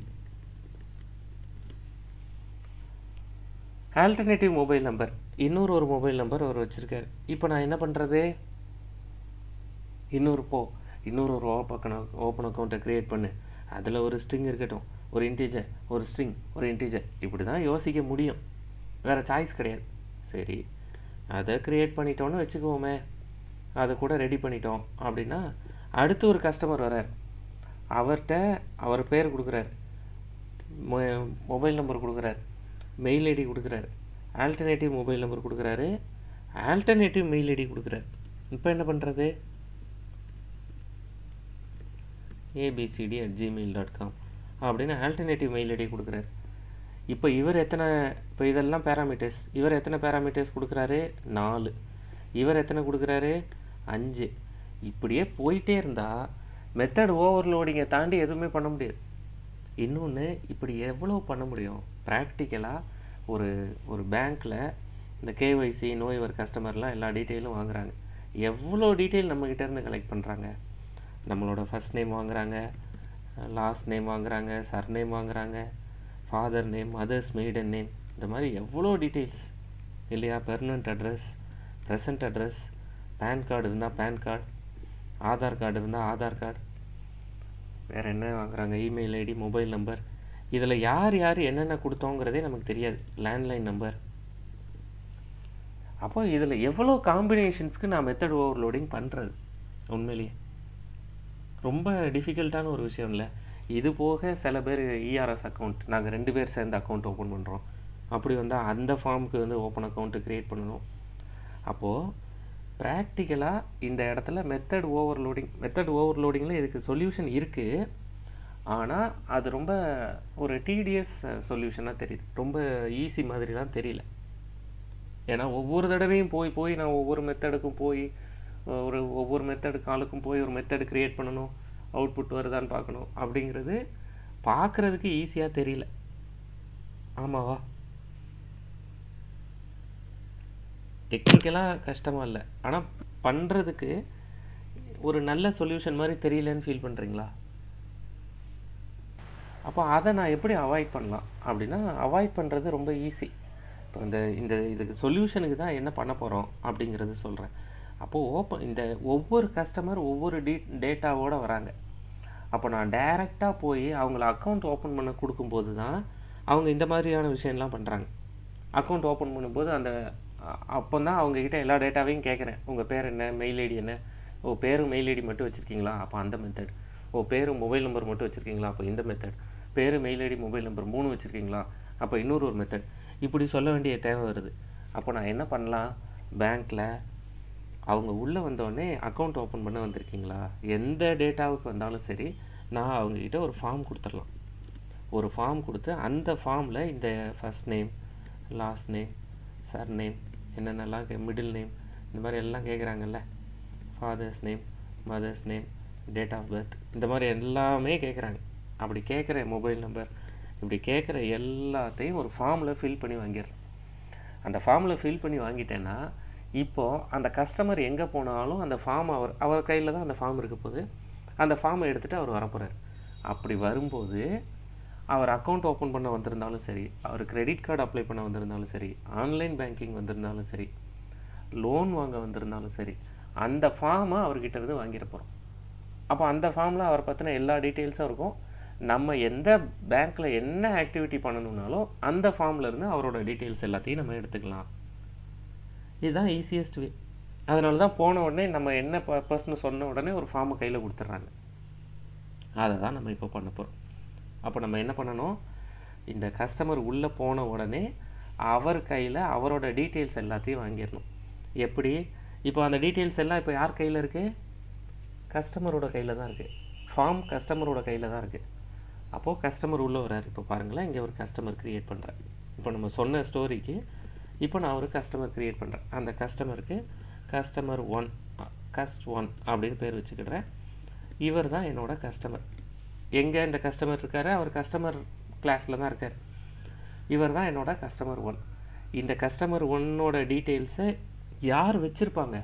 alternative mobile number இன்னொரு ஒரு மொபைல் நம்பர் அவர் வச்சுருக்காரு இப்போ நான் என்ன பண்ணுறது இன்னொரு போ இன்னொரு ஒரு ஓப்பன் ஓப்பன் அக்கௌண்ட்டை க்ரியேட் பண்ணு அதில் ஒரு ஸ்ட்ரிங் இருக்கட்டும் ஒரு இன்டீஜர் ஒரு ஸ்ட்ரிங் ஒரு இன்டீஜர் இப்படி தான் யோசிக்க முடியும் வேறு சாய்ஸ் கிடையாது சரி அதை க்ரியேட் பண்ணிட்டோன்னு வச்சுக்குவோமே அதை கூட ரெடி பண்ணிட்டோம் அப்படின்னா அடுத்து ஒரு கஸ்டமர் வரார் அவர்கிட்ட அவர் பேர் கொடுக்குறாரு மொபைல் நம்பர் கொடுக்குறாரு மெயில் ஐடி கொடுக்குறாரு ஆல்டர்னேட்டிவ் மொபைல் நம்பர் கொடுக்குறாரு ஆல்டர்னேட்டிவ் மெயில் ஐடி கொடுக்குறாரு இப்போ என்ன பண்ணுறது A B C D at Gmail dot com அப்படின்னு ஆல்டர்னேட்டிவ் மெயில் ஐடி கொடுக்குறாரு இப்போ இவர் எத்தனை இப்போ இதெல்லாம் பேராமீட்டர்ஸ் இவர் எத்தனை பேராமீட்டர்ஸ் கொடுக்குறாரு நாலு இவர் எத்தனை கொடுக்குறாரு அஞ்சு இப்படியே போயிட்டே இருந்தால் மெத்தட் ஓவர்லோடிங்கை தாண்டி எதுவுமே பண்ண முடியாது இன்னொன்று இப்படி எவ்வளோ பண்ண முடியும் ப்ராக்டிக்கலாக ஒரு ஒரு பேங்க்கில் இந்த கேஒய்சி நோய் ஒரு கஸ்டமர்லாம் எல்லா டீட்டெயிலும் வாங்குறாங்க எவ்வளோ டீட்டெயில் நம்மக்கிட்ட இருந்து கலெக்ட் பண்ணுறாங்க நம்மளோட ஃபர்ஸ்ட் நேம் வாங்குறாங்க லாஸ்ட் நேம் வாங்குறாங்க சர்நேம் வாங்குறாங்க father name mother's maiden name இந்த மாதிரி எவ்வளோ டீட்டெயில்ஸ் இல்லையா permanent address present address PAN card இருந்தால் பேன் கார்டு ஆதார் கார்டு இருந்தால் ஆதார் கார்டு வேறு என்ன வாங்குறாங்க இமெயில் ஐடி மொபைல் நம்பர் இதில் யார் யார் என்னென்ன கொடுத்தோங்கிறதே நமக்கு தெரியாது லேண்ட்லைன் நம்பர் அப்போ இதில் எவ்வளோ காம்பினேஷன்ஸ்க்கு நான் மெத்தட் ஓவர்லோடிங் பண்ணுறது உண்மையிலேயே ரொம்ப டிஃபிகல்ட்டான ஒரு விஷயம் இல்லை இது போக சில பேர் இஆர்எஸ் அக்கௌண்ட் நாங்கள் ரெண்டு பேர் சேர்ந்து அக்கௌண்ட் ஓப்பன் பண்ணுறோம் அப்படி வந்தால் அந்த ஃபார்முக்கு வந்து ஓப்பன் அக்கௌண்ட்டு க்ரியேட் பண்ணணும் அப்போது ப்ராக்டிக்கலாக இந்த இடத்துல மெத்தட் ஓவர்லோடிங் மெத்தட் ஓவர்லோடிங்கில் இதுக்கு சொல்யூஷன் இருக்குது ஆனால் அது ரொம்ப ஒரு டிடிஎஸ் சொல்யூஷனாக தெரியுது ரொம்ப ஈஸி மாதிரிலாம் தெரியல ஏன்னா ஒவ்வொரு தடவையும் போய் போய் நான் ஒவ்வொரு மெத்தடுக்கும் போய் ஒரு ஒவ்வொரு மெத்தடு காலுக்கும் போய் ஒரு மெத்தடு க்ரியேட் பண்ணணும் அவுட்புட் வருதான்னு பார்க்கணும் அப்படிங்கிறது பார்க்குறதுக்கு ஈஸியாக தெரியல ஆமாவா டெக்னிக்கலாக கஷ்டமாக இல்லை ஆனால் பண்ணுறதுக்கு ஒரு நல்ல சொல்யூஷன் மாதிரி தெரியலன்னு ஃபீல் பண்ணுறீங்களா அப்போ அதை நான் எப்படி அவாய்ட் பண்ணலாம் அப்படின்னா அவாய்ட் பண்ணுறது ரொம்ப ஈஸி இப்போ இந்த இந்த இதுக்கு சொல்யூஷனுக்கு தான் என்ன பண்ண போகிறோம் அப்படிங்கிறது சொல்கிறேன் அப்போது ஓப்பன் இந்த ஒவ்வொரு கஸ்டமர் ஒவ்வொரு டீ டேட்டாவோடு வராங்க அப்போ நான் டைரெக்டாக போய் அவங்கள அக்கௌண்ட் ஓப்பன் பண்ண கொடுக்கும்போது தான் அவங்க இந்த மாதிரியான விஷயம்லாம் பண்ணுறாங்க அக்கௌண்ட் ஓப்பன் பண்ணும்போது அந்த அப்போ தான் அவங்கக்கிட்ட எல்லா டேட்டாவையும் கேட்குறேன் உங்கள் பேர் என்ன மெயில் ஐடி என்ன ஓ பேரும் மெயில் ஐடி மட்டும் வச்சுருக்கீங்களா அப்போ அந்த மெத்தட் ஓ பேரும் மொபைல் நம்பர் மட்டும் வச்சுருக்கீங்களா அப்போ இந்த மெத்தட் பேர் மெயில் ஐடி மொபைல் நம்பர் மூணு வச்சுருக்கீங்களா அப்போ இன்னொரு ஒரு மெத்தட் இப்படி சொல்ல வேண்டிய தேவை வருது அப்போ நான் என்ன பண்ணலாம் பேங்க்கில் அவங்க உள்ளே வந்தோடனே அக்கௌண்ட் ஓப்பன் பண்ண வந்திருக்கீங்களா எந்த டேட்டாவுக்கு வந்தாலும் சரி நான் அவங்கக்கிட்ட ஒரு ஃபார்ம் கொடுத்துடலாம் ஒரு ஃபார்ம் கொடுத்து அந்த ஃபார்மில் இந்த first name last name surname என்னென்னலாம் மிடில் நேம் இந்த மாதிரி எல்லாம் கேட்குறாங்கல்ல father's name mother's name date of birth இந்த மாதிரி எல்லாமே கேட்குறாங்க அப்படி கேட்குற மொபைல் நம்பர் இப்படி கேட்குற எல்லாத்தையும் ஒரு ஃபார்மில் ஃபில் பண்ணி வாங்கிடுறேன் அந்த ஃபார்மில் ஃபில் பண்ணி வாங்கிட்டேன்னா இப்போது அந்த கஸ்டமர் எங்கே போனாலும் அந்த ஃபார்ம் அவர் அவர் கையில் தான் அந்த ஃபார்ம் இருக்க போது அந்த ஃபார்மை எடுத்துகிட்டு அவர் வரப்போகிறார் அப்படி வரும்போது அவர் அக்கௌண்ட் ஓப்பன் பண்ண வந்திருந்தாலும் சரி அவர் கிரெடிட் கார்டு அப்ளை பண்ண வந்திருந்தாலும் சரி ஆன்லைன் பேங்கிங் வந்திருந்தாலும் சரி லோன் வாங்க வந்திருந்தாலும் சரி அந்த ஃபார்மை அவர்கிட்ட இருந்து வாங்கிட போகிறோம் அப்போ அந்த ஃபார்மில் அவர் பற்றின எல்லா டீட்டெயில்ஸும் இருக்கும் நம்ம எந்த பேங்க்கில் என்ன ஆக்டிவிட்டி பண்ணணும்னாலும் அந்த ஃபார்மில் இருந்து அவரோட டீட்டெயில்ஸ் எல்லாத்தையும் நம்ம எடுத்துக்கலாம் இதுதான் ஈஸியஸ்ட் வே அதனால தான் போன உடனே நம்ம என்ன பர்பஸ்னு சொன்ன உடனே ஒரு ஃபார்மை கையில் கொடுத்துட்றாங்க அதை தான் நம்ம இப்போ பண்ண போகிறோம் அப்போ நம்ம என்ன பண்ணணும் இந்த கஸ்டமர் உள்ளே போன உடனே அவர் கையில் அவரோட டீட்டெயில்ஸ் எல்லாத்தையும் வாங்கிடணும் எப்படி இப்போ அந்த டீட்டெயில்ஸ் எல்லாம் இப்போ யார் கையில் இருக்குது கஸ்டமரோட கையில் தான் இருக்குது ஃபார்ம் கஸ்டமரோட கையில் தான் இருக்குது அப்போது கஸ்டமர் உள்ளே வராரு இப்போ பாருங்களேன் இங்கே ஒரு கஸ்டமர் க்ரியேட் பண்ணுறேன் இப்போ நம்ம சொன்ன ஸ்டோரிக்கு இப்போ நான் ஒரு கஸ்டமர் க்ரியேட் பண்ணுறேன் அந்த கஸ்டமருக்கு கஸ்டமர் ஒன் கஸ்ட் ஒன் அப்படின்னு பேர் வச்சுக்கிடுறேன் இவர் தான் என்னோட கஸ்டமர் எங்கே இந்த கஸ்டமர் இருக்காரு அவர் கஸ்டமர் கிளாஸில் தான் இருக்கார் இவர் தான் என்னோட கஸ்டமர் ஒன் இந்த கஸ்டமர் ஒன்னோட டீட்டெயில்ஸை யார் வச்சுருப்பாங்க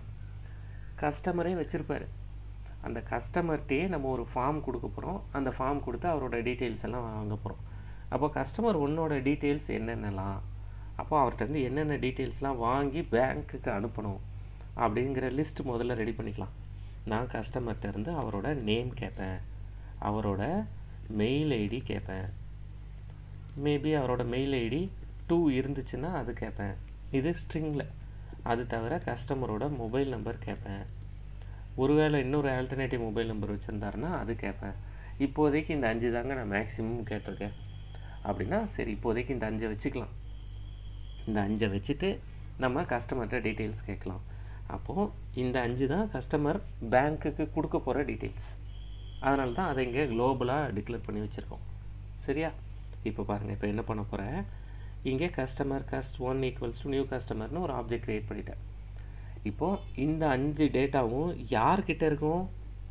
கஸ்டமரே வச்சுருப்பாரு அந்த கஸ்டமர்கிட்டயே நம்ம ஒரு ஃபார்ம் கொடுக்க போகிறோம் அந்த ஃபார்ம் கொடுத்து அவரோட டீட்டெயில்ஸ் எல்லாம் வாங்க போகிறோம் அப்போ கஸ்டமர் ஒன்னோட டீட்டெயில்ஸ் என்னென்னலாம் அப்போ அவர்கிட்ட இருந்து என்னென்ன டீட்டெயில்ஸ்லாம் வாங்கி பேங்க்குக்கு அனுப்பணும் அப்படிங்கிற லிஸ்ட் முதல்ல ரெடி பண்ணிக்கலாம் நான் கஸ்டமர்கிட்ட இருந்து அவரோட நேம் கேட்பேன் அவரோட மெயில் ஐடி கேட்பேன் மேபி அவரோட மெயில் ஐடி டூ இருந்துச்சுன்னா அது கேட்பேன் இது ஸ்ட்ரிங்கில் அது தவிர கஸ்டமரோட மொபைல் நம்பர் கேட்பேன் ஒருவேளை இன்னொரு ஆல்டர்னேட்டிவ் மொபைல் நம்பர் வச்சுருந்தாருன்னா அது கேட்பேன் இப்போதைக்கு இந்த அஞ்சு தாங்க நான் மேக்ஸிமம் கேட்டிருக்கேன் அப்படின்னா சரி இப்போதைக்கு இந்த அஞ்சை வச்சுக்கலாம் இந்த அஞ்சை வச்சுட்டு நம்ம கஸ்டமர்கிட்ட டீட்டெயில்ஸ் கேட்கலாம் அப்போது இந்த அஞ்சு தான் கஸ்டமர் பேங்க்குக்கு கொடுக்க போகிற டீட்டெயில்ஸ் அதனால தான் அதை இங்கே குளோபலாக டிக்ளேர் பண்ணி வச்சுருக்கோம் சரியா இப்போ பாருங்கள் இப்போ என்ன பண்ண போகிறேன் இங்கே customer cust one equals to new கஸ்டமர்னு ஒரு ஆப்ஜெக்ட் க்ரியேட் பண்ணிட்டேன் இப்போது இந்த அஞ்சு டேட்டாவும் யார்கிட்ட இருக்கும்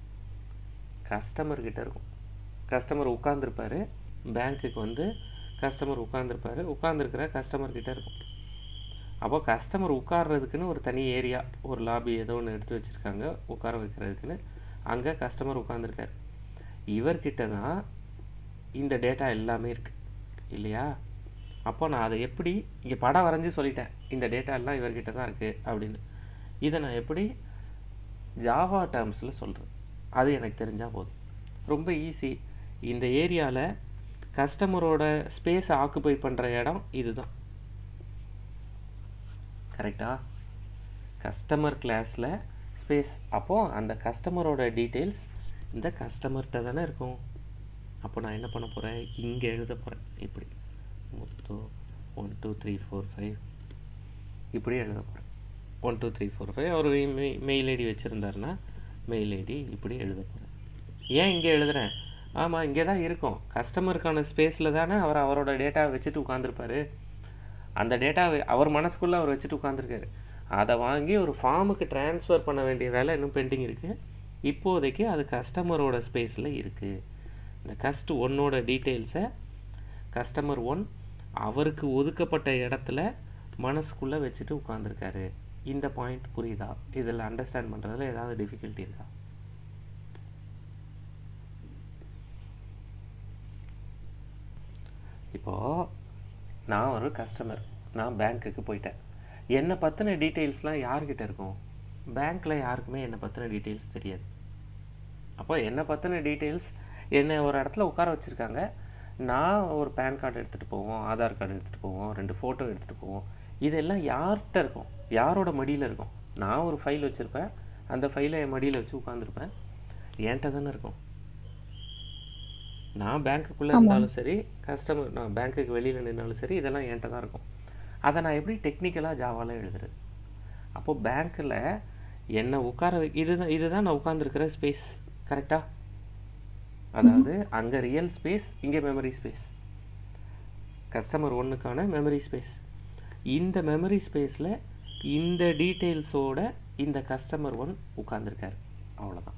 கஸ்டமர் கிட்ட இருக்கும் கஸ்டமர் உட்காந்துருப்பாரு பேங்க்குக்கு வந்து கஸ்டமர் உட்காந்துருப்பாரு உட்காந்துருக்கிற கஸ்டமர் கிட்ட இருக்கும் அப்போ கஸ்டமர் உட்கார்றதுக்குன்னு ஒரு தனி ஏரியா ஒரு லாபி ஏதோ ஒன்று எடுத்து வச்சுருக்காங்க உட்கார வைக்கிறதுக்குன்னு அங்கே கஸ்டமர் உட்காந்துருக்காரு இவர்கிட்ட தான் இந்த டேட்டா எல்லாமே இருக்குது இல்லையா அப்போ நான் அதை எப்படி இங்கே படம் வரைஞ்சி சொல்லிட்டேன் இந்த டேட்டா எல்லாம் இவர்கிட்ட தான் இருக்குது அப்படின்னு இதை நான் எப்படி ஜாவா டேர்ம்ஸில் சொல்கிறேன் அது எனக்கு தெரிஞ்சால் போதும் ரொம்ப ஈஸி இந்த ஏரியாவில் கஸ்டமரோட ஸ்பேஸை ஆக்குபை பண்ணுற இடம் இதுதான் கரெக்டா கஸ்டமர் கிளாஸில் ஸ்பேஸ் அப்போது அந்த கஸ்டமரோட டீட்டெயில்ஸ் இந்த கஸ்டமர்கிட்ட தானே இருக்கும் அப்போ நான் என்ன பண்ண போகிறேன் இங்கே எழுத போகிறேன் இப்படி Muthu one two three four five இப்படி எழுத போகிறேன் one two three four five அவர் மெயில் ஐடி வச்சுருந்தாருன்னா மெயில் ஐடி இப்படி எழுத போகிறேன் ஏன் இங்கே எழுதுறேன் ஆமாம் இங்கே தான் இருக்கும் கஸ்டமருக்கான ஸ்பேஸில் தானே அவர் அவரோட டேட்டாவை வச்சுட்டு உட்காந்துருப்பாரு அந்த டேட்டாவை அவர் மனசுக்குள்ளே அவர் வச்சுட்டு உட்காந்துருக்காரு அதை வாங்கி ஒரு ஃபார்முக்கு ட்ரான்ஸ்ஃபர் பண்ண வேண்டிய வேலை இன்னும் பெண்டிங் இருக்குது இப்போதைக்கு அது கஸ்டமரோட ஸ்பேஸில் இருக்குது இந்த கஸ்ட் ஒன்னோட டீட்டெயில்ஸை கஸ்டமர் ஒன் அவருக்கு ஒதுக்கப்பட்ட இடத்துல மனசுக்குள்ளே வச்சுட்டு உட்காந்துருக்காரு இந்த பாயிண்ட் புரியுதா இதில் அண்டர்ஸ்டாண்ட் பண்ணுறதுல ஏதாவது டிஃபிகல்ட்டி இருக்கா இப்போது நான் ஒரு கஸ்டமர் நான் பேங்க்குக்கு போயிட்டேன் என்னை பற்றின டீட்டெயில்ஸ்லாம் யார்கிட்ட இருக்கும் பேங்க்கில் யாருக்குமே என்னை பற்றின டீட்டெயில்ஸ் தெரியாது அப்போ என்னை பற்றின டீட்டெயில்ஸ் என்னை ஒரு இடத்துல உட்கார வச்சுருக்காங்க நான் ஒரு பேன் கார்டு எடுத்துகிட்டு போவோம் ஆதார் கார்டு எடுத்துகிட்டு போவோம் ரெண்டு ஃபோட்டோ எடுத்துகிட்டு போவோம் இதெல்லாம் யார்கிட்ட இருக்கும் யாரோட மடியில் இருக்கும் நான் ஒரு ஃபைல் வச்சுருப்பேன் அந்த ஃபைலை என் மடியில் வச்சு உட்காந்துருப்பேன் என்கிட்ட தானே இருக்கும் நான் பேங்க்குள்ளே இருந்தாலும் சரி கஸ்டமர் நான் பேங்க்குக்கு வெளியில் நின்னாலும் சரி இதெல்லாம் என்கிட்ட தான் இருக்கும் அதை நான் எப்படி டெக்னிக்கலாக ஜாவாவில் எழுதுறது அப்போது பேங்க்கில் என்னை உட்கார வை இதுதான் இதுதான் நான் உட்காந்துருக்கிற ஸ்பேஸ் கரெக்டாக அதாவது அங்கே ரியல் ஸ்பேஸ் இங்கே மெமரி ஸ்பேஸ் கஸ்டமர் ஒன்றுக்கான மெமரி ஸ்பேஸ் இந்த மெமரி ஸ்பேஸில் இந்த டீட்டெயில்ஸோட இந்த கஸ்டமர் ஒன் உட்காந்துருக்காரு அவ்வளோதான்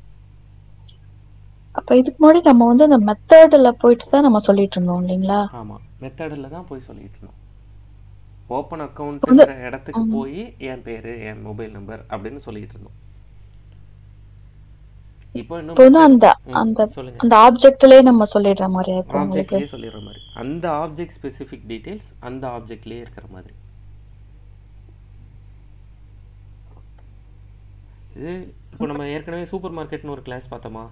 அப்ப இதுக்கு முன்னாடி நம்ம வந்து அந்த மெத்தட்ல போயிட்டு தான் நம்ம சொல்லிட்டு இருந்தோம் இல்லைங்களா ஆமாம் மெத்தடில் தான் போய் சொல்லிட்டு இருந்தோம் ஓப்பன் அக்கௌண்ட்டுங்கிற இடத்துக்கு போய் என் பேர் என் மொபைல் நம்பர் அப்படின்னு சொல்லிட்டு இருந்தோம் இப்போ இன்னும் இப்போ வந்து அந்த ம், அந்த சொல்லுங்க அந்த ஆப்ஜெக்ட்லயே நம்ம சொல்லிடுற மாதிரியா இப்போ உங்களுக்கு ஆப்ஜெக்ட்லேயே சொல்லிடுற மாதிரி அந்த ஆப்ஜெக்ட் ஸ்பெசிஃபிக் டீடைல்ஸ் அந்த ஆப்ஜெக்ட்லேயே இருக்கிற மாதிரி இது இப்போ நம்ம ஏற்கனவே சூப்பர் மார்க்கெட்னு ஒரு கிளாஸ் பார்த்தோமா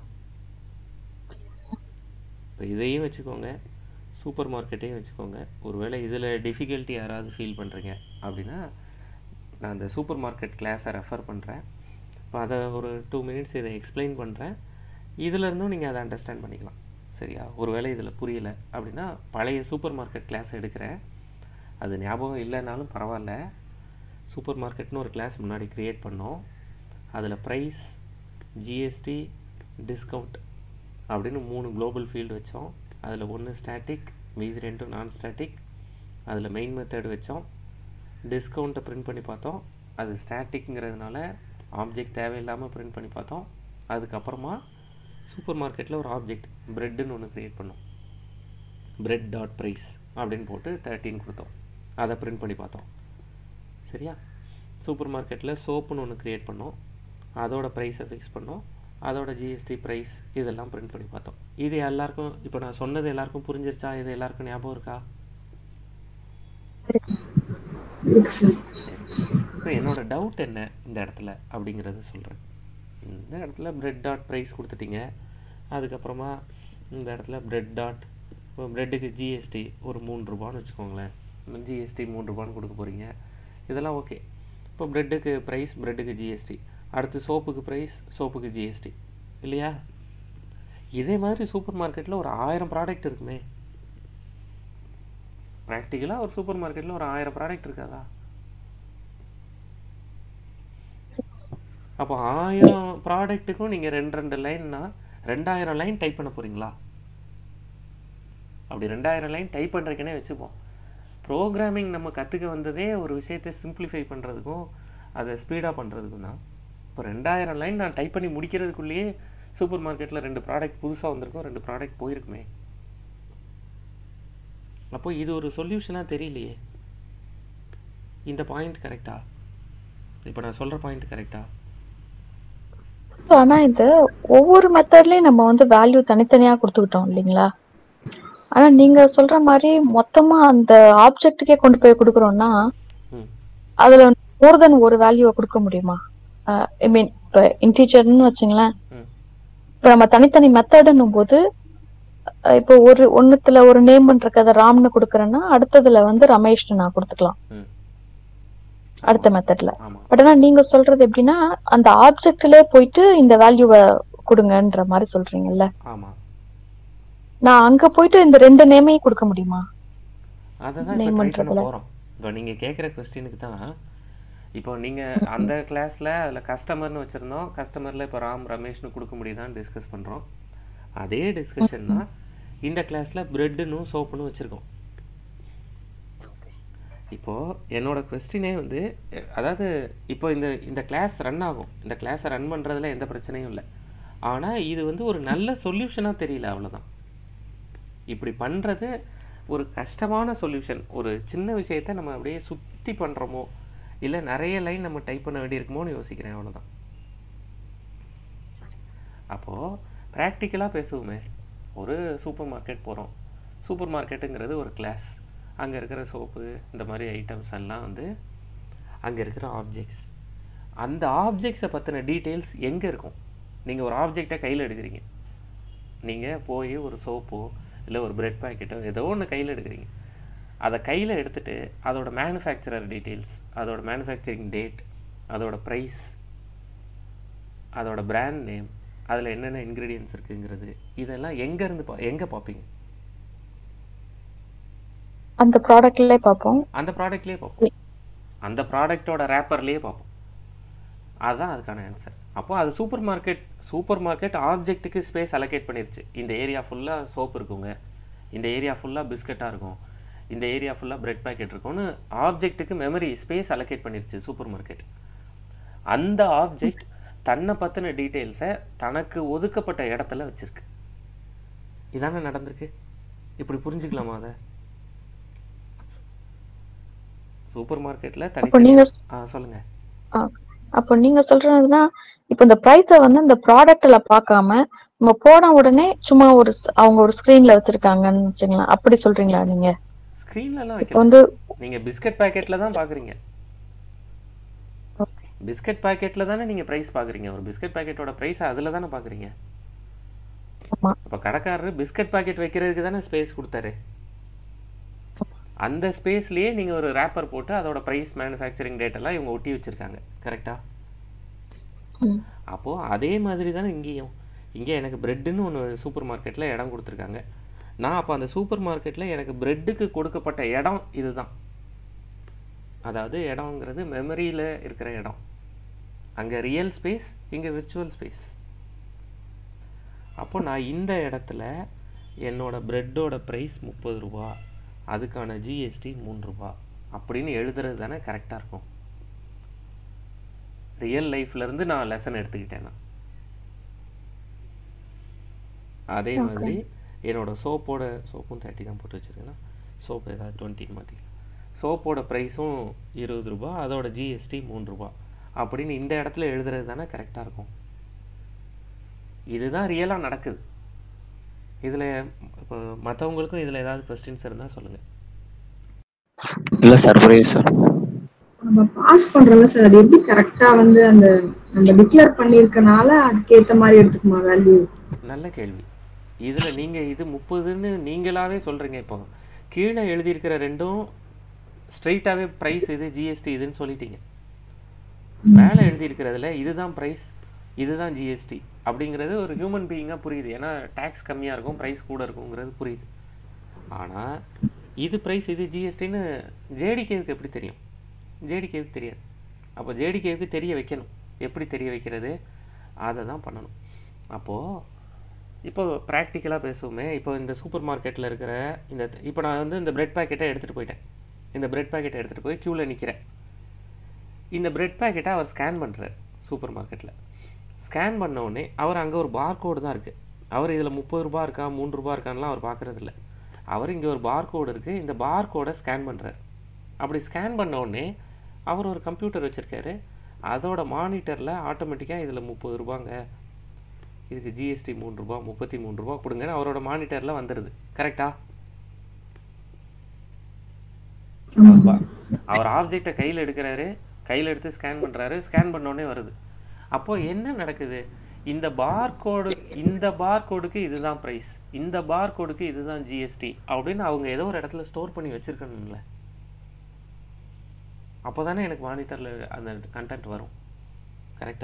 இப்போ இதையும் வச்சுக்கோங்க சூப்பர் மார்க்கெட்டையும் வச்சுக்கோங்க ஒருவேளை இதில் டிஃபிகல்ட்டி யாராவது ஃபீல் பண்ணுறீங்க அப்படின்னா நான் அந்த சூப்பர் மார்க்கெட் கிளாஸை ரெஃபர் பண்ணுறேன் இப்போ அதை ஒரு டூ மினிட்ஸ் இதை எக்ஸ்பிளைன் பண்ணுறேன் இதிலேருந்தும் நீங்கள் அதை அண்டர்ஸ்டாண்ட் பண்ணிக்கலாம் சரியா ஒருவேளை இதில் புரியல அப்படின்னா பழைய சூப்பர் மார்க்கெட் கிளாஸ் எடுக்கிறேன் அது ஞாபகம் இல்லைனாலும் பரவாயில்ல சூப்பர் மார்க்கெட்னு ஒரு கிளாஸ் முன்னாடி க்ரியேட் பண்ணோம் அதில் ப்ரைஸ் ஜிஎஸ்டி டிஸ்கவுண்ட் அப்படின்னு மூணு குளோபல் ஃபீல்டு வச்சோம் அதில் ஒன்று ஸ்டாட்டிக் மீதி ரெண்டும் நான் ஸ்டாட்டிக் அதில் மெயின் மெத்தட் வச்சோம் டிஸ்கவுண்ட்டை பிரிண்ட் பண்ணி பார்த்தோம் அது ஸ்டாட்டிக்ங்கிறதுனால ஆப்ஜெக்ட் தேவையில்லாமல் பிரிண்ட் பண்ணி பார்த்தோம் அதுக்கப்புறமா சூப்பர் மார்க்கெட்டில் ஒரு ஆப்ஜெக்ட் பிரெட்டுன்னு ஒன்று க்ரியேட் பண்ணோம் பிரெட் டாட் ப்ரைஸ் அப்படின்னு போட்டு தேர்ட்டின் கொடுத்தோம் அதை பிரிண்ட் பண்ணி பார்த்தோம் சரியா சூப்பர் மார்க்கெட்டில் சோப்புன்னு ஒன்று க்ரியேட் பண்ணோம் அதோட ப்ரைஸை ஃபிக்ஸ் பண்ணோம் அதோட ஜிஎஸ்டி ப்ரைஸ் இதெல்லாம் பிரிண்ட் பண்ணி பார்த்தோம் இது எல்லாருக்கும் இப்போ நான் சொன்னது எல்லாருக்கும் புரிஞ்சிருச்சா இது எல்லாருக்கும் ஞாபகம் இருக்கா இருக்கு சார் இப்போ என்னோட டவுட் என்ன இந்த இடத்துல அப்படிங்கிறத சொல்கிறேன் இந்த இடத்துல பிரெட் டாட் ப்ரைஸ் கொடுத்துட்டீங்க அதுக்கப்புறமா இந்த இடத்துல பிரெட் டாட் இப்போ பிரெட்டுக்கு ஜிஎஸ்டி ஒரு மூணு ரூபான்னு வச்சுக்கோங்களேன் ஜிஎஸ்டி மூணு ரூபான்னு கொடுக்க போகிறீங்க இதெல்லாம் ஓகே இப்போ பிரெட்டுக்கு ப்ரைஸ் பிரெட்டுக்கு ஜிஎஸ்டி அடுத்து சோப்புக்கு ப்ரைஸ் சோப்புக்கு ஜிஎஸ்டி இல்லையா இதே மாதிரி சூப்பர் மார்க்கெட்டில் ஒரு ஆயிரம் ப்ராடக்ட் இருக்குமே ப்ராக்டிக்கலாக ஒரு சூப்பர் மார்க்கெட்டில் ஒரு ஆயிரம் ப்ராடக்ட் இருக்காதா அப்போ ஆயிரம் ப்ராடக்ட்டுக்கும் நீங்கள் ரெண்டு ரெண்டு லைன்னா ரெண்டாயிரம் லைன் டைப் பண்ண போகிறீங்களா அப்படி ரெண்டாயிரம் லைன் டைப் பண்ணுறதுக்குனே வச்சுப்போம் ப்ரோக்ராமிங் நம்ம கற்றுக்க வந்ததே ஒரு விஷயத்தை சிம்பிளிஃபை பண்ணுறதுக்கும் அதை ஸ்பீடாக பண்ணுறதுக்கும் தான் இப்போ ரெண்டாயிரம் லைன் நான் டைப் பண்ணி முடிக்கிறதுக்குள்ளேயே சூப்பர் மார்க்கெட்டில் ரெண்டு ப்ராடக்ட் புதுசாக வந்திருக்கும் ரெண்டு ப்ராடக்ட் போயிருக்குமே அப்போ இது ஒரு சொல்யூஷனாக தெரியலையே இந்த பாயிண்ட் கரெக்டா இப்போ நான் சொல்கிற பாயிண்ட் கரெக்டா ஆனா இது ஒவ்வொரு மெத்தட்லயும் நம்ம வந்து வேல்யூ தனித்தனியா கொடுத்துக்கிட்டோம் இல்லைங்களா ஆனா நீங்க சொல்ற மாதிரி மொத்தமா அந்த ஆப்ஜெக்ட்டுக்கே கொண்டு போய் கொடுக்குறோம்னா ம் அதுல மோர் தென் ஒரு வேல்யூவை கொடுக்க முடியுமா ஐ மீன் இப்ப இன்டீஜர்னு வச்சுங்களேன் ம் இப்ப நம்ம தனித்தனி மெத்தடுன்னும் போது அஹ் இப்போ ஒரு ஒண்ணுத்துல ஒரு நேம் இருக்கத ராம்னு கொடுக்குறேன்னா அடுத்ததுல வந்து ரமேஷ்னு நான் கொடுத்துக்கலாம் ம் அடுத்த மெத்தட்ல ஆமாம் பட் ஆனா நீங்க சொல்றது எப்படின்னா அந்த ஆப்ஜெக்ட்லயே போயிட்டு இந்த வேல்யூவை கொடுங்கன்ற மாதிரி சொல்றீங்கல்ல ஆமாம் நான் அங்க போயிட்டு இந்த ரெண்டு நேமையும் கொடுக்க முடியுமா அதை தான் Name இப்போ ட்ரை பண்ண பண்றதுல. போகிறோம் இப்போ நீங்கள் கேட்குற கொஸ்டினுக்கு தான் இப்போ நீங்கள் அந்த கிளாஸில் அதில் கஸ்டமர்னு வச்சுருந்தோம் கஸ்டமரில் இப்போ ராம் ரமேஷ்னு கொடுக்க முடியுதான்னு டிஸ்கஸ் பண்ணுறோம் அதே டிஸ்கஷன் தான் இந்த கிளாஸில் ப்ரெட்டுன்னு சோப்புன்னு வச்சுருக்கோம் இப்போது என்னோட கொஸ்டினே வந்து அஹ், அதாவது இப்போ இந்த இந்த கிளாஸ் ரன் ஆகும் இந்த கிளாஸை ரன் பண்ணுறதுல எந்த பிரச்சனையும் இல்லை ஆனால் இது வந்து ஒரு நல்ல சொல்யூஷனாக தெரியல அவ்வளோதான் இப்படி பண்ணுறது ஒரு கஷ்டமான சொல்யூஷன் ஒரு சின்ன விஷயத்தை நம்ம அப்படியே சுற்றி பண்ணுறோமோ இல்லை நிறைய லைன் நம்ம டைப் பண்ண வேண்டியிருக்குமோன்னு யோசிக்கிறேன் அவ்வளோதான் அப்போது ப்ராக்டிக்கலாக பேசுவோமே ஒரு சூப்பர் மார்க்கெட் போகிறோம் சூப்பர் மார்க்கெட்டுங்கிறது ஒரு கிளாஸ் அங்கே இருக்கிற சோப்பு இந்த மாதிரி ஐட்டம்ஸ் எல்லாம் வந்து அங்கே இருக்கிற ஆப்ஜெக்ட்ஸ் அந்த ஆப்ஜெக்ட்ஸை பற்றின டீட்டெயில்ஸ் எங்கே இருக்கும் நீங்கள் ஒரு ஆப்ஜெக்டை கையில் எடுக்கிறீங்க நீங்கள் போய் ஒரு சோப்போ இல்லை ஒரு பிரெட் பாக்கெட்டோ ஏதோ ஒன்று கையில் எடுக்கிறீங்க அதை கையில் எடுத்துட்டு அதோட மேனுஃபேக்சரர் டீட்டெயில்ஸ் அதோட மேனுஃபேக்சரிங் டேட் அதோட ப்ரைஸ் அதோட பிராண்ட் நேம் அதில் என்னென்ன இன்க்ரீடியன்ஸ் இருக்குங்கிறது இதெல்லாம் எங்கேருந்து பா எங்கே பார்ப்பீங்க அந்த ப்ராடக்ட்லயே பார்ப்போம் அந்த ப்ராடக்ட்லேயே பார்ப்போம் அந்த ப்ராடக்ட்டோட ரேப்பர்லேயே பார்ப்போம் அதுதான் அதுக்கான ஆன்சர் அப்போ அது சூப்பர் மார்க்கெட் சூப்பர் மார்க்கெட் ஆப்ஜெக்ட்டுக்கு ஸ்பேஸ் அலோகேட் பண்ணிருச்சு இந்த ஏரியா ஃபுல்லாக சோப் இருக்குங்க இந்த ஏரியா ஃபுல்லாக பிஸ்கட்டாக இருக்கும் இந்த ஏரியா ஃபுல்லாக பிரெட் பாக்கெட் இருக்கும்னு ஆப்ஜெக்ட்டுக்கு மெமரி ஸ்பேஸ் அலோகேட் பண்ணிருச்சு சூப்பர் மார்க்கெட் அந்த ஆப்ஜெக்ட் தன்னை பற்றின டீட்டெயில்ஸை தனக்கு ஒதுக்கப்பட்ட இடத்துல வச்சிருக்கு இதானே நடந்திருக்கு இப்படி புரிஞ்சுக்கலாமா அதை சூப்பர் மார்க்கெட்டில் அப்போ தனி நீங்க ஆ சொல்லுங்கள் ஆ, அப்போ நீங்க சொல்றதுன்னா இப்போ இந்த ப்ரைஸை வந்து இந்த ப்ராடக்ட்ல பார்க்காம நம்ம போன உடனே சும்மா ஒரு ஸ்- அவங்க ஒரு ஸ்கிரீன்ல வச்சிருக்காங்கன்னு வச்சுங்களேன் அப்படி சொல்றீங்களா நீங்க ஸ்க்ரீன்லலாம் இப்போ வைக்கல வந்து நீங்கள் பிஸ்கட் பாக்கெட்டில் தான் பார்க்குறீங்க okay. பிஸ்கட் பாக்கெட்டில் தானே நீங்கள் ப்ரைஸ் பார்க்குறீங்க ஒரு பிஸ்கட் பாக்கெட்டோட ப்ரைஸ் அதில் தானே பார்க்குறீங்க ஆமா அப்போ கடைக்காரரு பிஸ்கட் பாக்கெட் வைக்கிறதுக்கு தானே ஸ்பேஸ் கொடுத்தாரு அந்த ஸ்பேஸ்லேயே நீங்கள் ஒரு ரேப்பர் போட்டு அதோட ப்ரைஸ் மேனுஃபேக்சரிங் டேட்டெல்லாம் இவங்க ஒட்டி வச்சுருக்காங்க கரெக்டாக ம். அப்போது அதே மாதிரி தானே இங்கேயும் இங்கே எனக்கு பிரெட்டுன்னு ஒன்று சூப்பர் மார்க்கெட்டில் இடம் கொடுத்துருக்காங்க நான் அப்போ அந்த சூப்பர் மார்க்கெட்டில் எனக்கு பிரெட்டுக்கு கொடுக்கப்பட்ட இடம் இதுதான் அதாவது இடம்ங்கிறது மெமரியில் இருக்கிற இடம் அங்கே ரியல் ஸ்பேஸ் இங்கே விர்ச்சுவல் ஸ்பேஸ் அப்போ நான் இந்த இடத்துல என்னோட பிரெட்டோட ப்ரைஸ் முப்பது ரூபா அதுக்கான ஜிஎஸ்டி மூணு ரூபா அப்படின்னு எழுதுறது தானே கரெக்டாக இருக்கும் ரியல் லைஃப்லேருந்து நான் லெசன் எடுத்துக்கிட்டேன் நான் அதே Okay. மாதிரி என்னோட சோப்போட சோப்பும் தேர்ட்டி தான் போட்டு வச்சிருக்கேன்னா சோப்பு ஏதாவது டுவெண்ட்டின்னு மாற்றிக்கலாம் சோப்போட ப்ரைஸும் இருபது ரூபா அதோட ஜிஎஸ்டி மூணு ரூபா அப்படின்னு இந்த இடத்துல எழுதுறது தானே கரெக்டாக இருக்கும் இதுதான் ரியலாக நடக்குது இதில் இப்போ மற்றவங்களுக்கும் இதில் ஏதாவது கொஸ்டின்ஸ் இருந்தால் சொல்லுங்கள் இல்ல சார் புரியுது சார் நம்ம பாஸ் பண்றோம்ல சார் அது எப்படி கரெக்டா வந்து அந்த நம்ம டிக்ளேர் பண்ணிருக்கனால அதுக்கேத்த மாதிரி எடுத்துக்குமா வேல்யூ நல்ல கேள்வி இதில் நீங்கள் இது முப்பதுன்னு நீங்களாவே சொல்கிறீங்க இப்போ கீழே எழுதியிருக்கிற ரெண்டும் ஸ்ட்ரைட்டாகவே ப்ரைஸ் இது ஜிஎஸ்டி இதுன்னு சொல்லிட்டீங்க மேலே எழுதியிருக்கிறதுல இதுதான் ப்ரைஸ் இதுதான் ஜிஎஸ்டி அப்படிங்கிறது ஒரு ஹியூமன் பீயிங்காக புரியுது ஏன்னா டேக்ஸ் கம்மியாக இருக்கும் ப்ரைஸ் கூட இருக்குங்கிறது புரியுது ஆனால் இது ப்ரைஸ் இது ஜிஎஸ்டின்னு ஜேடிகேவுக்கு எப்படி தெரியும் ஜேடிகேவுக்கு தெரியாது அப்போ ஜேடிகேவுக்கு தெரிய வைக்கணும் எப்படி தெரிய வைக்கிறது அதை தான் பண்ணணும் அப்போது இப்போ ப்ராக்டிக்கலாக பேசுவோமே இப்போ இந்த சூப்பர் மார்க்கெட்டில் இருக்கிற இந்த இப்போ நான் வந்து இந்த பிரெட் பாக்கெட்டை எடுத்துகிட்டு போயிட்டேன் இந்த பிரெட் பாக்கெட்டை எடுத்துகிட்டு போய் க்யூவில் நிற்கிறேன் இந்த பிரெட் பாக்கெட்டை அவர் ஸ்கேன் பண்ணுறார் சூப்பர் மார்க்கெட்டில் ஸ்கேன் பண்ண உடனே அவர் அங்கே ஒரு பார்கோடு தான் இருக்குது அவர் இதில் முப்பது ரூபா இருக்கா மூணு ரூபா இருக்கான்லாம் அவர் பார்க்குறது இல்ல அவர் இங்கே ஒரு பார்கோடு இருக்குது இந்த பார்கோடை ஸ்கேன் பண்ணுறார் அப்படி ஸ்கேன் பண்ண உடனே அவர் ஒரு கம்ப்யூட்டர் வச்சுருக்காரு அதோட மானிட்டரில் ஆட்டோமேட்டிக்காக இதில் முப்பது ரூபாங்க இதுக்கு ஜிஎஸ்டி மூணு ரூபா முப்பத்தி மூணு ரூபா கொடுங்கன்னு அவரோட மானிட்டரில் வந்துடுது கரெக்டா அவர் பா- அவர் ஆப்ஜெக்டை கையில் எடுக்கிறாரு கையில் எடுத்து ஸ்கேன் பண்ணுறாரு ஸ்கேன் உடனே வருது அப்போ என்ன நடக்குது இந்த பார் கோடு இந்த பார் கோடுக்கு இதுதான் ப்ரைஸ் இந்த பார் கோடுக்கு இதுதான் ஜிஎஸ்டி அப்படின்னு அவங்க ஏதோ ஒரு இடத்துல ஸ்டோர் பண்ணி வச்சிருக்கணும்ல அப்போ தானே எனக்கு மானிட்டரில் அந்த கண்டென்ட் வரும் கரெக்டா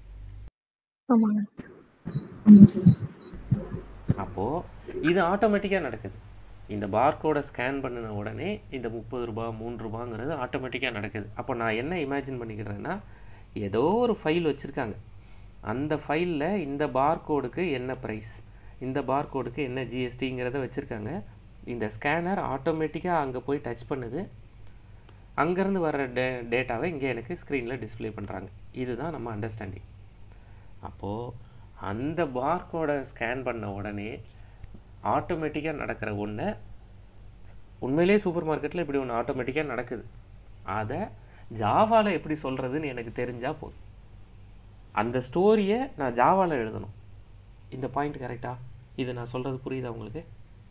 ஆமாங்க ஆமா சார் அப்போது இது ஆட்டோமேட்டிக்காக நடக்குது இந்த பார்கோடை ஸ்கேன் பண்ணின உடனே இந்த முப்பது ரூபா மூணு ரூபாங்கிறது ஆட்டோமேட்டிக்காக நடக்குது அப்போ நான் என்ன இமேஜின் பண்ணிக்கிறேன்னா ஏதோ ஒரு ஃபைல் வச்சுருக்காங்க அந்த ஃபைலில் இந்த பார்கோடுக்கு என்ன ப்ரைஸ் இந்த பார்கோடுக்கு என்ன ஜிஎஸ்டிங்கிறத வச்சுருக்காங்க இந்த ஸ்கேனர் ஆட்டோமேட்டிக்காக அங்கே போய் டச் பண்ணுது அங்கேருந்து வர்ற டே டேட்டாவை இங்கே எனக்கு ஸ்க்ரீனில் டிஸ்ப்ளே பண்ணுறாங்க இதுதான் நம்ம அண்டர்ஸ்டாண்டிங் அப்போது அந்த பார்கோடை ஸ்கேன் பண்ண உடனே ஆட்டோமேட்டிக்காக நடக்கிற ஒன்றை உண்மையிலேயே சூப்பர் மார்க்கெட்டில் இப்படி ஒன்று ஆட்டோமேட்டிக்காக நடக்குது அதை ஜாவாவில் எப்படி சொல்கிறதுன்னு எனக்கு தெரிஞ்சால் போதும் அந்த ஸ்டோரியை நான் ஜாவாவில் எழுதணும் இந்த பாயிண்ட் கரெக்டா இது நான் சொல்கிறது புரியுதா உங்களுக்கு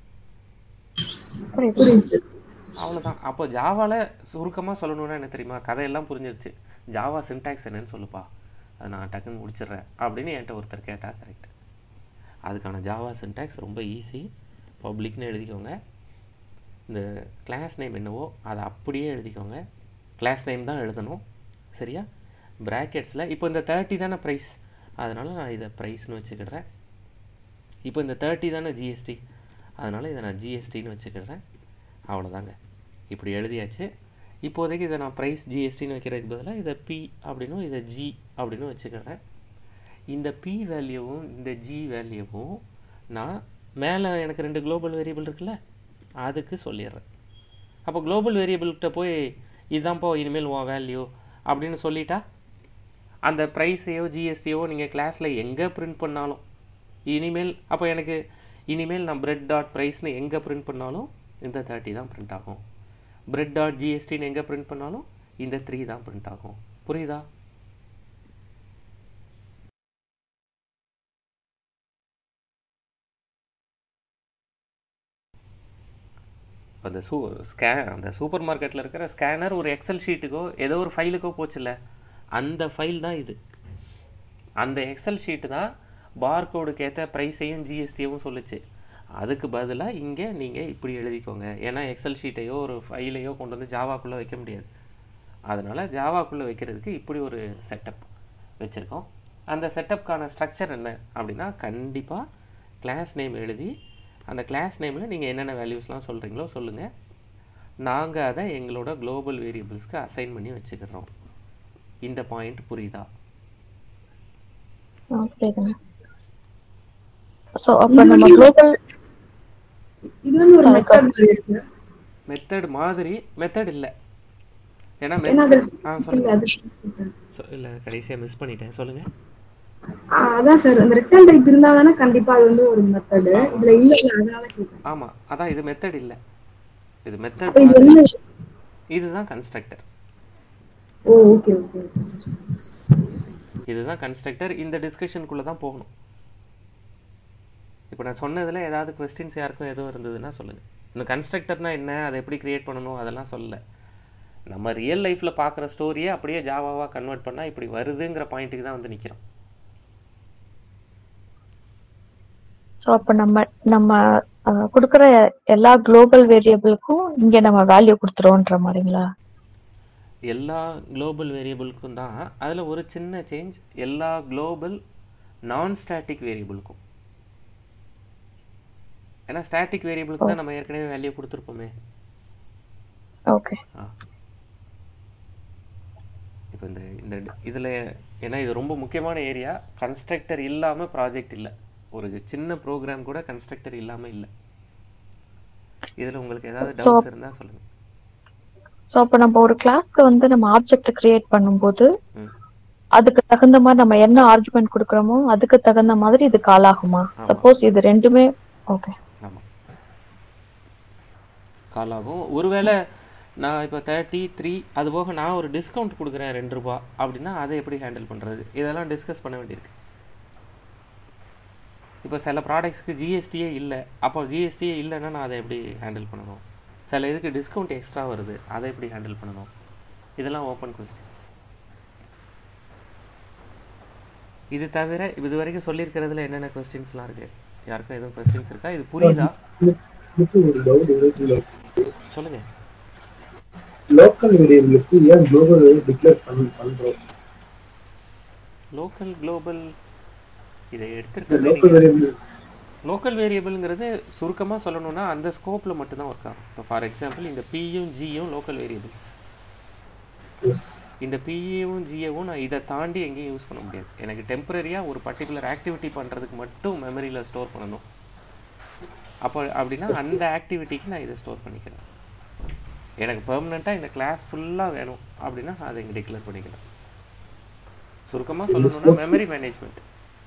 புரியுது புரியுது சார் அவ்வளோதான் அப்போ ஜாவாவில் சுருக்கமாக சொல்லணும்னா என்ன தெரியுமா கதையெல்லாம் புரிஞ்சிருச்சு ஜாவா சின்டாக்ஸ் என்னன்னு சொல்லுப்பா அதை நான் டக்குன்னு முடிச்சிடுறேன் அப்படின்னு என்கிட்ட ஒருத்தர் கேட்டால் கரெக்ட் அதுக்கான ஜாவா சின்டாக்ஸ் ரொம்ப ஈஸி பப்ளிக்னு எழுதிக்கோங்க இந்த கிளாஸ் நேம் என்னவோ அதை அப்படியே எழுதிக்கோங்க கிளாஸ் நேம் தான் எழுதணும் சரியா ப்ராக்கெட்ஸில் இப்போ இந்த தேர்ட்டி தானே ப்ரைஸ் அதனால் நான் இதை ப்ரைஸ்னு வச்சுக்கிடுறேன் இப்போ இந்த தேர்ட்டி தானே ஜிஎஸ்டி அதனால் இதை நான் ஜிஎஸ்டின்னு வச்சுக்கிடுறேன் அவ்வளோதாங்க இப்படி எழுதியாச்சு இப்போதைக்கு இதை நான் ப்ரைஸ் ஜிஎஸ்டின்னு வைக்கிறதுக்கு பதிலாக இதை பி அப்படின்னும் இதை ஜி அப்படின்னு வச்சுக்கிறேன் இந்த பி வேல்யூவும் இந்த ஜி வேல்யூவும் நான் மேலே எனக்கு ரெண்டு குளோபல் வேரியபிள் இருக்குல்ல அதுக்கு சொல்லிடுறேன் அப்போ குளோபல் வேரியபிள்கிட்ட போய் இதுதான்ப்பா இனிமேல் உன் வேல்யூ அப்படின்னு சொல்லிட்டா அந்த ப்ரைஸையோ ஜிஎஸ்டியோ நீங்கள் கிளாஸில் எங்கே பிரிண்ட் பண்ணாலும் இனிமேல் அப்போ எனக்கு இனிமேல் நான் பிரெட் டாட் ப்ரைஸ்னு எங்கே பிரிண்ட் பண்ணாலும் இந்த தேர்ட்டி தான் பிரிண்ட் ஆகும் பிரெட் டாட் ஜிஎஸ்டின்னு எங்கே பிரிண்ட் பண்ணாலும் இந்த த்ரீ தான் பிரிண்ட் ஆகும் புரியுதா அந்த சூ ஸ்கே அந்த சூப்பர் மார்க்கெட்டில் இருக்கிற ஸ்கேனர் ஒரு எக்ஸல் ஷீட்டுக்கோ ஏதோ ஒரு ஃபைலுக்கோ போச்சுல்ல அந்த ஃபைல் தான் இது அந்த எக்ஸல் ஷீட்டு தான் பார்கோடுக்கு ஏற்ற ப்ரைஸையும் ஜிஎஸ்டியும் சொல்லுச்சு அதுக்கு பதிலாக இங்கே நீங்கள் இப்படி எழுதிக்கோங்க ஏன்னா எக்ஸல் ஷீட்டையோ ஒரு ஃபைலையோ கொண்டு வந்து ஜாவாக்குள்ளே வைக்க முடியாது அதனால் ஜாவாக்குள்ளே வைக்கிறதுக்கு இப்படி ஒரு செட்டப் வச்சுருக்கோம் அந்த செட்டப்க்கான ஸ்ட்ரக்சர் என்ன அப்படின்னா கண்டிப்பாக கிளாஸ் நேம் எழுதி அந்த கிளாஸ் நேமில் நீங்கள் என்னென்ன வேல்யூஸ்லாம் சொல்கிறீங்களோ சொல்லுங்கள் நாங்கள் அதை எங்களோட குளோபல் வேரியபிள்ஸ்க்கு அசைன் பண்ணி வச்சுக்கிறோம் இந்த பாயிண்ட் புரியுதா ஆ, புரியுதுங்க ஸோ அப்போ நம்ம குளோபல் இது வந்து ஒரு Sorry, மெத்தட் மாதிரி இருக்கு மெத்தட் மாதிரி மெத்தட் இல்லை ஏன்னா ஏன்னா அது method- ஆ சொல்லுங்க அது சொ- இல்ல கடைசியா மிஸ் பண்ணிட்டேன் சொல்லுங்க ஆ, அதான் சார் அந்த ரெக்டான் டைப் இருந்தா தானே கண்டிப்பா அது வந்து ஒரு மெத்தடு இதுல இல்ல இல்ல அதனால கேட்டேன் ஆமா அதான் இது மெத்தட் இல்ல இது மெத்தட் அப்ப இது என்ன இதுதான் constructor oh okay okay okay இதுதான் கன்ஸ்ட்ரக்டர் இந்த டிஸ்கஷனுக்குள்ள தான் போகணும் இப்போ நான் சொன்னதுல ஏதாவது கொஸ்டின்ஸ் யாருக்கும் எதுவும் இருந்ததுன்னா சொல்லுங்க இந்த கன்ஸ்ட்ரக்டர்னா என்ன அதை எப்படி கிரியேட் பண்ணணும் அதெல்லாம் சொல்லல நம்ம ரியல் லைஃப்ல பார்க்குற ஸ்டோரியை அப்படியே ஜாவாவா கன்வெர்ட் பண்ணா இப்படி வருதுங்கிற பாயிண்ட்டுக்கு தான் வந்து நிக்கிறோம் ஸோ அப்போ நம்ம நம்ம அஹ், கொடுக்குற எல்லா குளோபல் வேரியபிளுக்கும் இங்க நம்ம வேல்யூ கொடுத்துருவோன்ற மாதிரிங்களா எல்லா குளோபல் வேரியபிளுக்கும் தான் அதில் ஒரு சின்ன சேஞ்ச் எல்லா குளோபல் நான் ஸ்டாட்டிக் வேரியபிளுக்கும் ஏன்னா ஸ்டாட்டிக் வேரியபிளுக்கு தான் நம்ம ஏற்கனவே வேல்யூ கொடுத்துருப்போமே ஓகே ஆ இப்போ இந்த இந்த இதில் ஏன்னா இது ரொம்ப முக்கியமான ஏரியா கன்ஸ்ட்ரக்டர் இல்லாமல் ப்ராஜெக்ட் இல்லை ஒரு சின்ன ப்ரோக்ராம் கூட கன்ஸ்ட்ரக்டர் இல்லாமல் இல்லை இதில் உங்களுக்கு ஏதாவது So- டவுட்ஸ் இருந்தால் சொல்லுங்கள் ஸோ அப்போ நம்ம ஒரு கிளாஸ்க்கு வந்து நம்ம ஆப்ஜெக்ட் கிரியேட் பண்ணும்போது ம் அதுக்கு தகுந்த மாதிரி நம்ம என்ன ஆர்குமெண்ட் கொடுக்குறோமோ அதுக்கு தகுந்த மாதிரி இது கால் ஆகுமா ஆமா. சப்போஸ் இது ரெண்டுமே ஓகே ஆமாம் கால் ஆகும் ஒருவேளை நான் இப்போ தேர்ட்டி த்ரீ அது போக நான் ஒரு டிஸ்கவுண்ட் கொடுக்குறேன் ரெண்டு ரூபா அப்படின்னா அதை எப்படி ஹேண்டில் பண்ணுறது இதெல்லாம் டிஸ்கஸ் பண்ண வேண்டியிருக்கு இப்போ சில ப்ராடக்ட்ஸ்க்கு ஜிஎஸ்டியே இல்லை அப்போ ஜிஎஸ்டியே இல்லைன்னா நான் அதை எப்படி ஹேண்டில் பண்ணணும் சில இதுக்கு டிஸ்கவுண்ட் எக்ஸ்ட்ரா வருது அதை எப்படி ஹேண்டில் பண்ணணும் இதெல்லாம் ஓப்பன் கொஸ்டின்ஸ் இது தவிர இது வரைக்கும் சொல்லியிருக்கிறதுல என்னென்ன கொஸ்டின்ஸ்லாம் இருக்குது யாருக்கும் எதுவும் கொஸ்டின்ஸ் இருக்கா இது புரியுதா எனக்கு ஒரு டவுட் இருக்கு சொல்லுங்கள் லோக்கல் வேரியபிளுக்கு ஏன் குளோபல் டிக்ளேர் பண்ணி பண்றோம் லோக்கல் குளோபல் இதை இந்த எடுத்துருக்கிறது லோக்கல் வேரியபிள் லோக்கல் வேரியபிள்ங்கிறது சுருக்கமாக சொல்லணும்னா அந்த ஸ்கோப்பில் மட்டும்தான் ஒர்க் ஆகும் இப்போ ஃபார் எக்ஸாம்பிள் இந்த பியும் ஜியும் லோக்கல் வேரியபிள்ஸ் இந்த பிஏவும் ஜிஏவும் நான் இதை தாண்டி எங்கேயும் யூஸ் பண்ண முடியாது எனக்கு டெம்பரரியாக ஒரு பர்டிகுலர் ஆக்டிவிட்டி பண்ணுறதுக்கு மட்டும் மெமரியில் ஸ்டோர் பண்ணணும் அப்போ அப்படின்னா அந்த ஆக்டிவிட்டிக்கு நான் இதை ஸ்டோர் பண்ணிக்கிறேன் எனக்கு பெர்மனெண்ட்டாக இந்த கிளாஸ் ஃபுல்லாக வேணும் அப்படின்னா நான் அதை இங்கே டிக்ளேர் பண்ணிக்கிறேன் சுருக்கமாக சொல்லணும்னா மெமரி மேனேஜ்மெண்ட்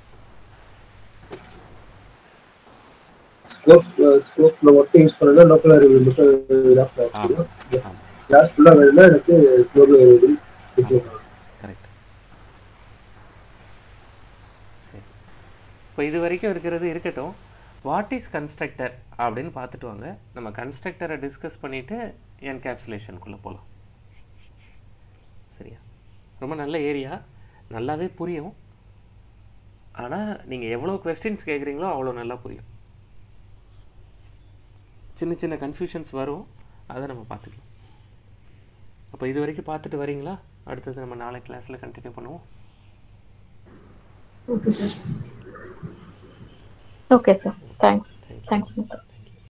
ஸ்கோப் ஸ்கோப்ல மட்டும் யூஸ் பண்ணா லோக்கல் வேரியபிள் மட்டும் இதாக ஆமாம் ஆமாம் கிளாஸ் ஃபுல்லா வேணும்னா எனக்கு குளோபல் வேரியபிள் டிக்ளேர் பண்ணணும் கரெக்ட் சரி இப்போ இது வரைக்கும் இருக்கிறது இருக்கட்டும் வாட் இஸ் கன்ஸ்ட்ரக்டர் அப்படின்னு பார்த்துட்டு வாங்க நம்ம கன்ஸ்ட்ரக்டரை டிஸ்கஸ் பண்ணிவிட்டு என்கேப்சுலேஷனுக்குள்ளே போகலாம் சரியா ரொம்ப நல்ல ஏரியா நல்லாவே புரியும் ஆனால் நீங்கள் எவ்வளோ கொஸ்டின்ஸ் கேட்குறீங்களோ அவ்வளோ நல்லா புரியும் சின்ன சின்ன கன்ஃபியூஷன்ஸ் வரும் அதை நம்ம பார்த்துக்கலாம் அப்போ இது வரைக்கும் பார்த்துட்டு வரீங்களா அடுத்தது நம்ம நாளை கிளாஸில் கண்டினியூ பண்ணுவோம் okay sir okay sir thanks thanks